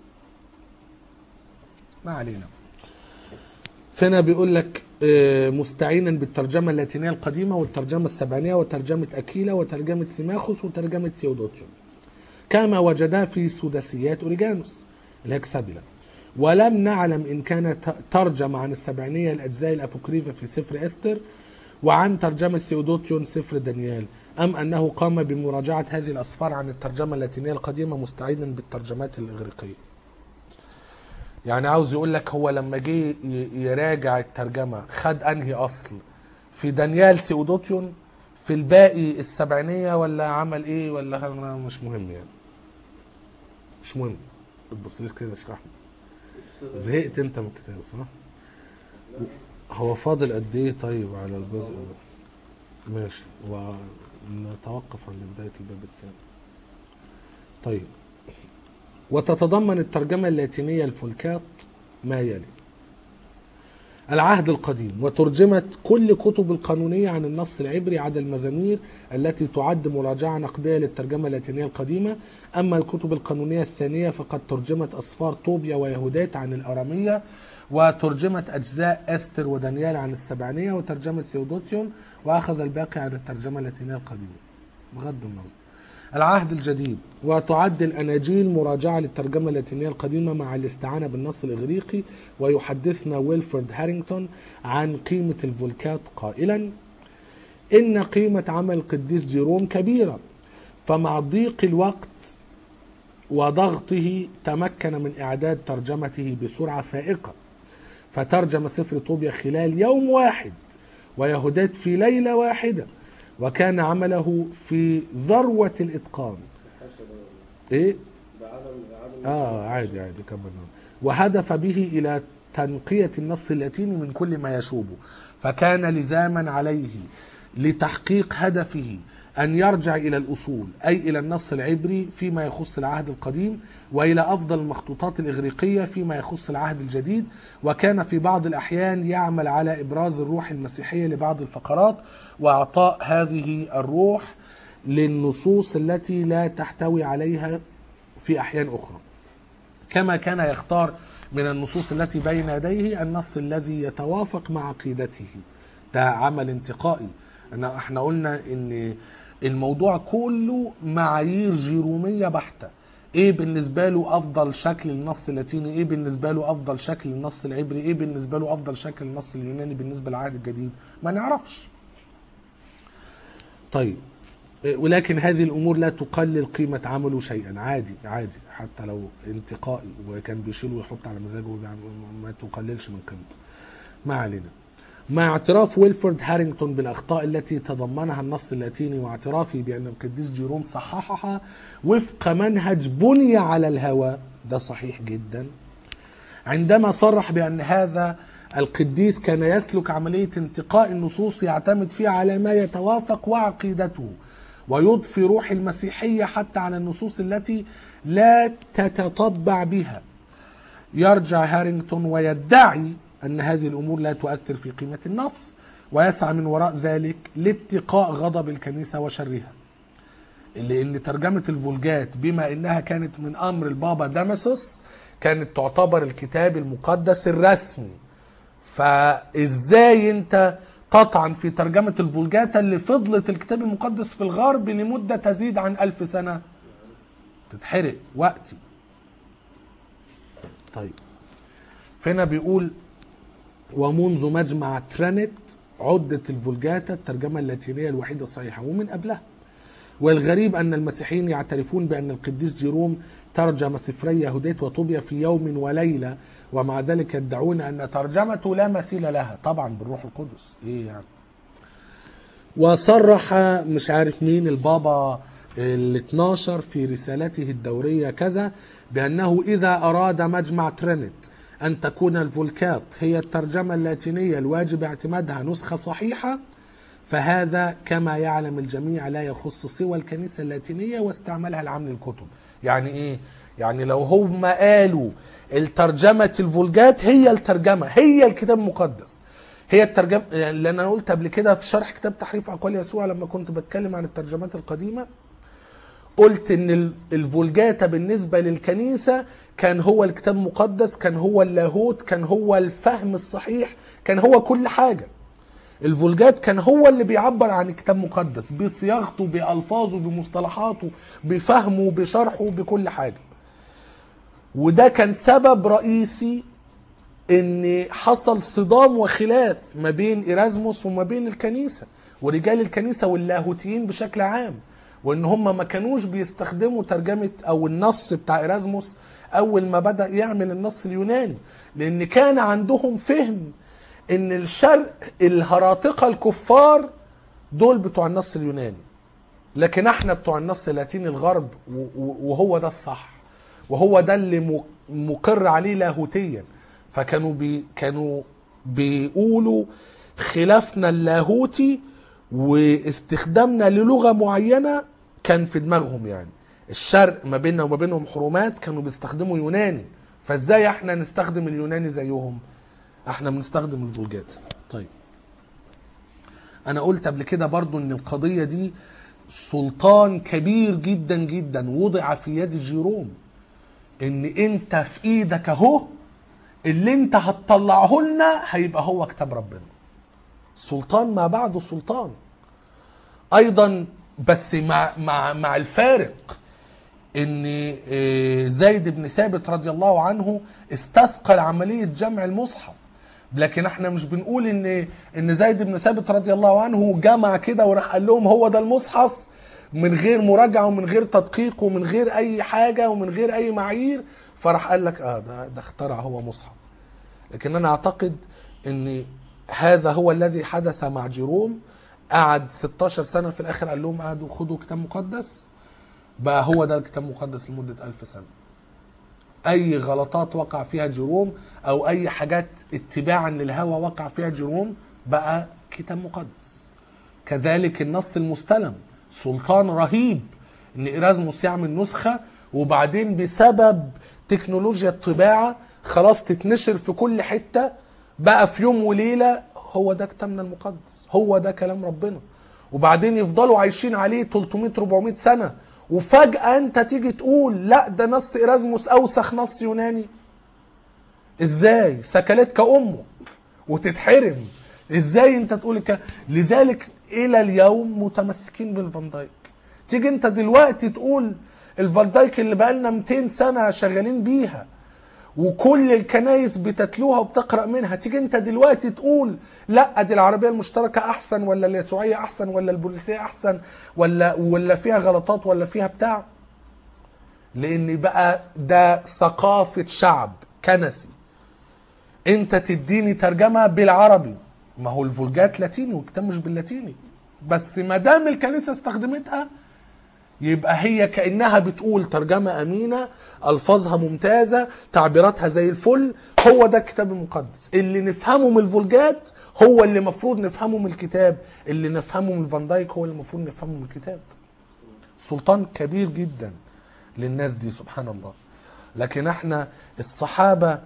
ما علينا فهنا بيقول لك آه، مستعينا بالترجمه اللاتينيه القديمه والترجمه السبعينيه وترجمه اكيلا وترجمه سيماخوس وترجمه ثيودوتيون كما وجدا في سداسيات اوريجانوس الهكسابيلا ولم نعلم ان كان ت- ترجم عن السبعينيه الاجزاء الابوكريفه في سفر استر وعن ترجمة ثيودوتيون سفر دانيال أم أنه قام بمراجعة هذه الأسفار عن الترجمة اللاتينية القديمة مستعينا بالترجمات الإغريقية يعني عاوز يقول لك هو لما جه ي- يراجع الترجمة خد أنهي أصل في دانيال ثيودوتيون في الباقي السبعينية ولا عمل إيه ولا أنا مش مهم يعني مش مهم تبص كده اشرح لي زهقت أنت من الكتاب صح؟ هو فاضل قد ايه طيب على الجزء ده ماشي ونتوقف عند بداية الباب الثاني طيب وتتضمن الترجمة اللاتينية الفولكات ما يلي العهد القديم وترجمت كل كتب القانونية عن النص العبري عدا المزامير التي تعد مراجعة نقدية للترجمة اللاتينية القديمة أما الكتب القانونية الثانية فقد ترجمت أسفار طوبيا ويهودات عن الأرامية وترجمت أجزاء أستر ودانيال عن السبعينية وترجمة ثيودوتيون وأخذ الباقي عن الترجمة اللاتينية القديمة بغض النظر العهد الجديد وتعد الأناجيل مراجعة للترجمة اللاتينية القديمة مع الاستعانة بالنص الإغريقي ويحدثنا ويلفرد هارينغتون عن قيمة الفولكات قائلا إن قيمة عمل القديس جيروم كبيرة فمع ضيق الوقت وضغطه تمكن من إعداد ترجمته بسرعة فائقة فترجم سفر طوبيا خلال يوم واحد ويهودات في ليلة واحدة وكان عمله في ذروة الإتقان حاشا ده إيه؟ ده عدم عدم اه عادي عادي كمل وهدف به الى تنقية النص اللاتيني من كل ما يشوبه فكان لزاما عليه لتحقيق هدفه ان يرجع الى الاصول اي الى النص العبري فيما يخص العهد القديم والى افضل المخطوطات الاغريقيه فيما يخص العهد الجديد وكان في بعض الاحيان يعمل على ابراز الروح المسيحيه لبعض الفقرات واعطاء هذه الروح للنصوص التي لا تحتوي عليها في احيان اخرى كما كان يختار من النصوص التي بين يديه النص الذي يتوافق مع عقيدته ده عمل انتقائي أنا احنا قلنا ان الموضوع كله معايير جيرومية بحتة ايه بالنسبة له افضل شكل النص اللاتيني ايه بالنسبة له افضل شكل النص العبري ايه بالنسبة له افضل شكل النص اليوناني بالنسبة للعهد الجديد ما نعرفش طيب ولكن هذه الامور لا تقلل قيمه عمله شيئا عادي عادي حتى لو انتقائي وكان بيشيل ويحط على مزاجه وبيعمل- ما تقللش من قيمته ما علينا مع اعتراف ويلفورد هارينغتون بالاخطاء التي تضمنها النص اللاتيني واعترافه بان القديس جيروم صححها وفق منهج بني على الهوى ده صحيح جدا عندما صرح بأن هذا القديس كان يسلك عملية انتقاء النصوص يعتمد فيها على ما يتوافق وعقيدته ويضفي روح المسيحية حتى على النصوص التي لا تتطبع بها يرجع هارينغتون ويدعي أن هذه الأمور لا تؤثر في قيمة النص ويسعى من وراء ذلك لاتقاء غضب الكنيسة وشرها لان ترجمه الفولجات بما انها كانت من امر البابا داماسوس كانت تعتبر الكتاب المقدس الرسمي فازاي انت تطعن في ترجمة الفولجاتا اللي فضلت الكتاب المقدس في الغرب لمدة تزيد عن ألف سنة تتحرق وقتي طيب فينا بيقول ومنذ مجمع ترانت عدت الفولجاتا الترجمة اللاتينية الوحيدة الصحيحة ومن قبلها والغريب أن المسيحيين يعترفون بأن القديس جيروم ترجم سفري يهوديت وطوبيا في يوم وليلة ومع ذلك يدعون أن ترجمته لا مثيل لها طبعا بالروح القدس إيه يعني وصرح مش عارف مين البابا ال 12 في رسالته الدورية كذا بأنه إذا أراد مجمع ترينت أن تكون الفولكات هي الترجمة اللاتينية الواجب اعتمادها نسخة صحيحة فهذا كما يعلم الجميع لا يخص سوى الكنيسة اللاتينية واستعمالها لعمل الكتب يعني ايه يعني لو هم قالوا الترجمة الفولجات هي الترجمة هي الكتاب المقدس هي الترجمة لان انا قلت قبل كده في شرح كتاب تحريف اقوال يسوع لما كنت بتكلم عن الترجمات القديمة قلت ان ال- الفولجاتا بالنسبة للكنيسة كان هو الكتاب المقدس كان هو اللاهوت كان هو الفهم الصحيح كان هو كل حاجة الفولجات كان هو اللي بيعبر عن الكتاب المقدس بصياغته بألفاظه بمصطلحاته بفهمه بشرحه بكل حاجة وده كان سبب رئيسي ان حصل صدام وخلاف ما بين ايرازموس وما بين الكنيسة ورجال الكنيسة واللاهوتيين بشكل عام وان هم ما كانوش بيستخدموا ترجمة او النص بتاع ايرازموس اول ما بدأ يعمل النص اليوناني لان كان عندهم فهم ان الشرق الهراطقة الكفار دول بتوع النص اليوناني لكن احنا بتوع النص اللاتيني الغرب و- و- وهو ده الصح وهو ده اللي م- مقر عليه لاهوتيا فكانوا بي كانوا بيقولوا خلافنا اللاهوتي واستخدامنا للغه معينه كان في دماغهم يعني الشرق ما بيننا وما بينهم حرومات كانوا بيستخدموا يوناني فازاي احنا نستخدم اليوناني زيهم احنا بنستخدم الفولجات طيب انا قلت قبل كده برضو ان القضية دي سلطان كبير جدا جدا وضع في يد جيروم ان انت في ايدك اهو اللي انت هتطلعه لنا هيبقى هو كتاب ربنا سلطان ما بعده سلطان ايضا بس مع مع مع الفارق ان آه، زيد بن ثابت رضي الله عنه استثقل عمليه جمع المصحف لكن احنا مش بنقول ان ان زيد بن ثابت رضي الله عنه جمع كده وراح قال لهم هو ده المصحف من غير مراجعه ومن غير تدقيق ومن غير اي حاجه ومن غير اي معايير فراح قال لك اه ده ده اخترع هو مصحف لكن انا اعتقد ان هذا هو الذي حدث مع جيروم قعد 16 سنه في الاخر قال لهم قعدوا خدوا كتاب مقدس بقى هو ده الكتاب المقدس لمده 1000 سنه اي غلطات وقع فيها جيروم او اي حاجات اتباعا للهوى وقع فيها جيروم بقى كتاب مقدس كذلك النص المستلم سلطان رهيب ان ايرازموس يعمل نسخه وبعدين بسبب تكنولوجيا الطباعه خلاص تتنشر في كل حته بقى في يوم وليله هو ده كتابنا المقدس هو ده كلام ربنا وبعدين يفضلوا عايشين عليه 300 400 سنه وفجاه انت تيجي تقول لا ده نص ايرازموس اوسخ نص يوناني ازاي سكلتك امه وتتحرم ازاي انت تقول الك... لذلك الى اليوم متمسكين بالفان دايك تيجي انت دلوقتي تقول الفان دايك اللي بقالنا 200 سنه شغالين بيها وكل الكنايس بتتلوها وبتقرا منها تيجي انت دلوقتي تقول لا دي العربيه المشتركه احسن ولا اليسوعيه احسن ولا البوليسيه احسن ولا ولا فيها غلطات ولا فيها بتاع لان بقى ده ثقافه شعب كنسي انت تديني ترجمه بالعربي ما هو الفولجات لاتيني والكتاب مش باللاتيني بس ما دام الكنيسه استخدمتها يبقى هي كانها بتقول ترجمه امينه الفاظها ممتازه تعبيراتها زي الفل هو ده الكتاب المقدس اللي نفهمه من الفولجات هو اللي المفروض نفهمه من الكتاب اللي نفهمه من فان دايك هو اللي المفروض نفهمه من الكتاب سلطان كبير جدا للناس دي سبحان الله لكن احنا الصحابه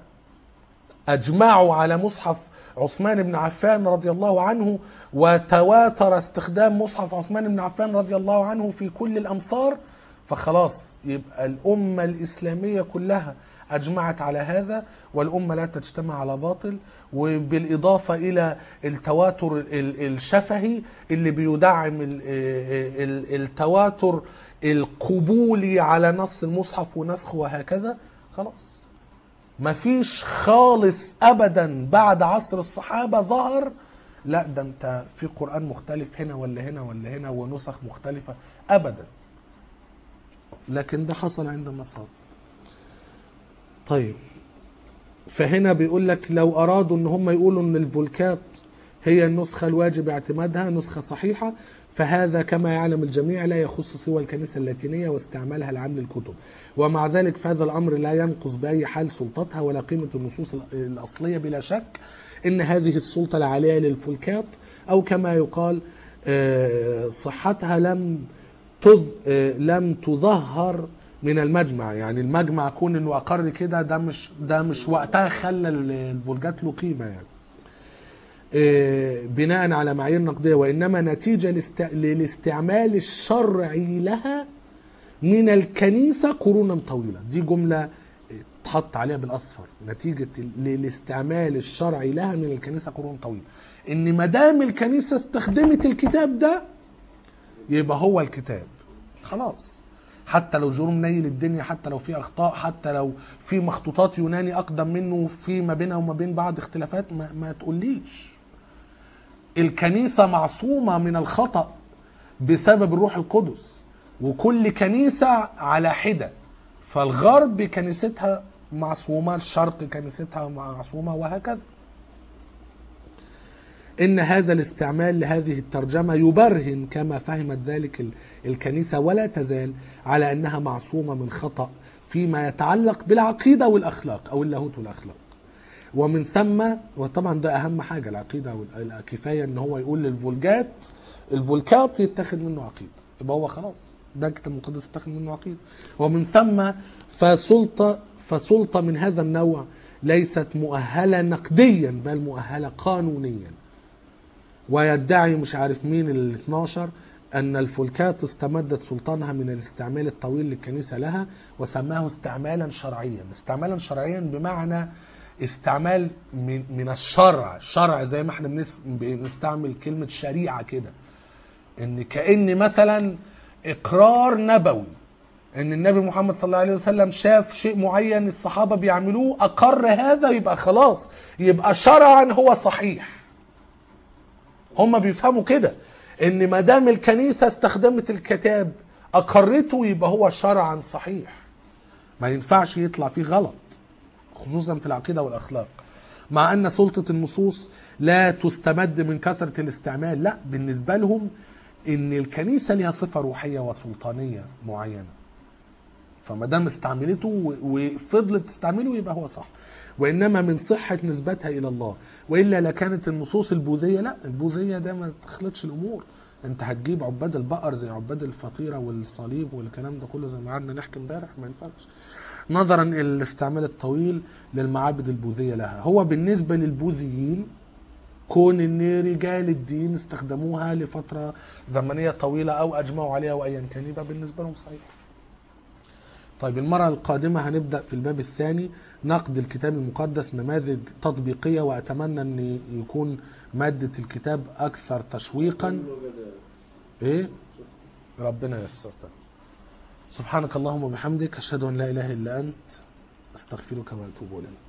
اجمعوا على مصحف عثمان بن عفان رضي الله عنه وتواتر استخدام مصحف عثمان بن عفان رضي الله عنه في كل الامصار فخلاص يبقى الامه الاسلاميه كلها اجمعت على هذا والامه لا تجتمع على باطل وبالاضافه الى التواتر ال- الشفهي اللي بيدعم ال- ال- التواتر القبولي على نص المصحف ونسخه وهكذا خلاص مفيش خالص ابدا بعد عصر الصحابه ظهر لا ده انت في قران مختلف هنا ولا هنا ولا هنا ونسخ مختلفه ابدا لكن ده حصل عند النصارى طيب فهنا بيقول لك لو ارادوا ان هم يقولوا ان الفولكات هي النسخه الواجب اعتمادها نسخه صحيحه فهذا كما يعلم الجميع لا يخص سوى الكنيسه اللاتينيه واستعمالها العام للكتب ومع ذلك فهذا الامر لا ينقص باي حال سلطتها ولا قيمه النصوص الاصليه بلا شك ان هذه السلطه العاليه للفولكات او كما يقال آه، صحتها لم تظ... آه، لم تظهر من المجمع يعني المجمع كون انه اقر كده ده مش ده مش وقتها خلى الفولجات له قيمه يعني آه، بناء على معايير نقديه وانما نتيجه لاست... للاستعمال الشرعي لها من الكنيسه قرونا طويله دي جمله اتحط عليها بالاصفر نتيجه للاستعمال الشرعي لها من الكنيسه قرون طويله ان ما دام الكنيسه استخدمت الكتاب ده يبقى هو الكتاب خلاص حتى لو جيروم نيل الدنيا حتى لو في اخطاء حتى لو في مخطوطات يوناني اقدم منه في ما بينها وما بين بعض اختلافات ما, ما تقوليش الكنيسه معصومه من الخطا بسبب الروح القدس وكل كنيسه على حده فالغرب كنيستها معصومه الشرق كنيستها معصومه وهكذا ان هذا الاستعمال لهذه الترجمه يبرهن كما فهمت ذلك ال- الكنيسه ولا تزال على انها معصومه من خطا فيما يتعلق بالعقيده والاخلاق او اللاهوت والاخلاق ومن ثم وطبعا ده اهم حاجه العقيده وال- كفايه ان هو يقول للفولجات الفولكات يتاخد منه عقيده يبقى هو خلاص ده الكتاب المقدس يتاخد منه عقيده ومن ثم فسلطه فسلطة من هذا النوع ليست مؤهلة نقديا بل مؤهلة قانونيا ويدعي مش عارف مين ال 12 أن الفلكات استمدت سلطانها من الاستعمال الطويل للكنيسة لها وسماه استعمالا شرعيا استعمالا شرعيا بمعنى استعمال من, من الشرع شرع زي ما احنا بنس- بنستعمل كلمة شريعة كده ان كأن مثلا اقرار نبوي ان النبي محمد صلى الله عليه وسلم شاف شيء معين الصحابة بيعملوه اقر هذا يبقى خلاص يبقى شرعا هو صحيح هم بيفهموا كده ان ما دام الكنيسه استخدمت الكتاب اقرته يبقى هو شرعا صحيح ما ينفعش يطلع فيه غلط خصوصا في العقيده والاخلاق مع ان سلطه النصوص لا تستمد من كثره الاستعمال لا بالنسبه لهم ان الكنيسه لها صفه روحيه وسلطانيه معينه فما دام استعملته و- وفضلت تستعمله يبقى هو صح وانما من صحه نسبتها الى الله والا لكانت النصوص البوذيه لا البوذيه ده ما تخلطش الامور انت هتجيب عباد البقر زي عباد الفطيره والصليب والكلام ده كله زي ما قعدنا نحكي امبارح ما ينفعش نظرا الى الاستعمال الطويل للمعابد البوذيه لها هو بالنسبه للبوذيين كون ان رجال الدين استخدموها لفتره زمنيه طويله او اجمعوا عليها وايا كان يبقى بالنسبه لهم صحيح طيب المرة القادمة هنبدأ في الباب الثاني نقد الكتاب المقدس نماذج تطبيقية وأتمنى أن يكون مادة الكتاب أكثر تشويقا وجد إيه؟ ربنا ييسر ده. سبحانك اللهم وبحمدك أشهد أن لا إله إلا أنت أستغفرك وأتوب إليك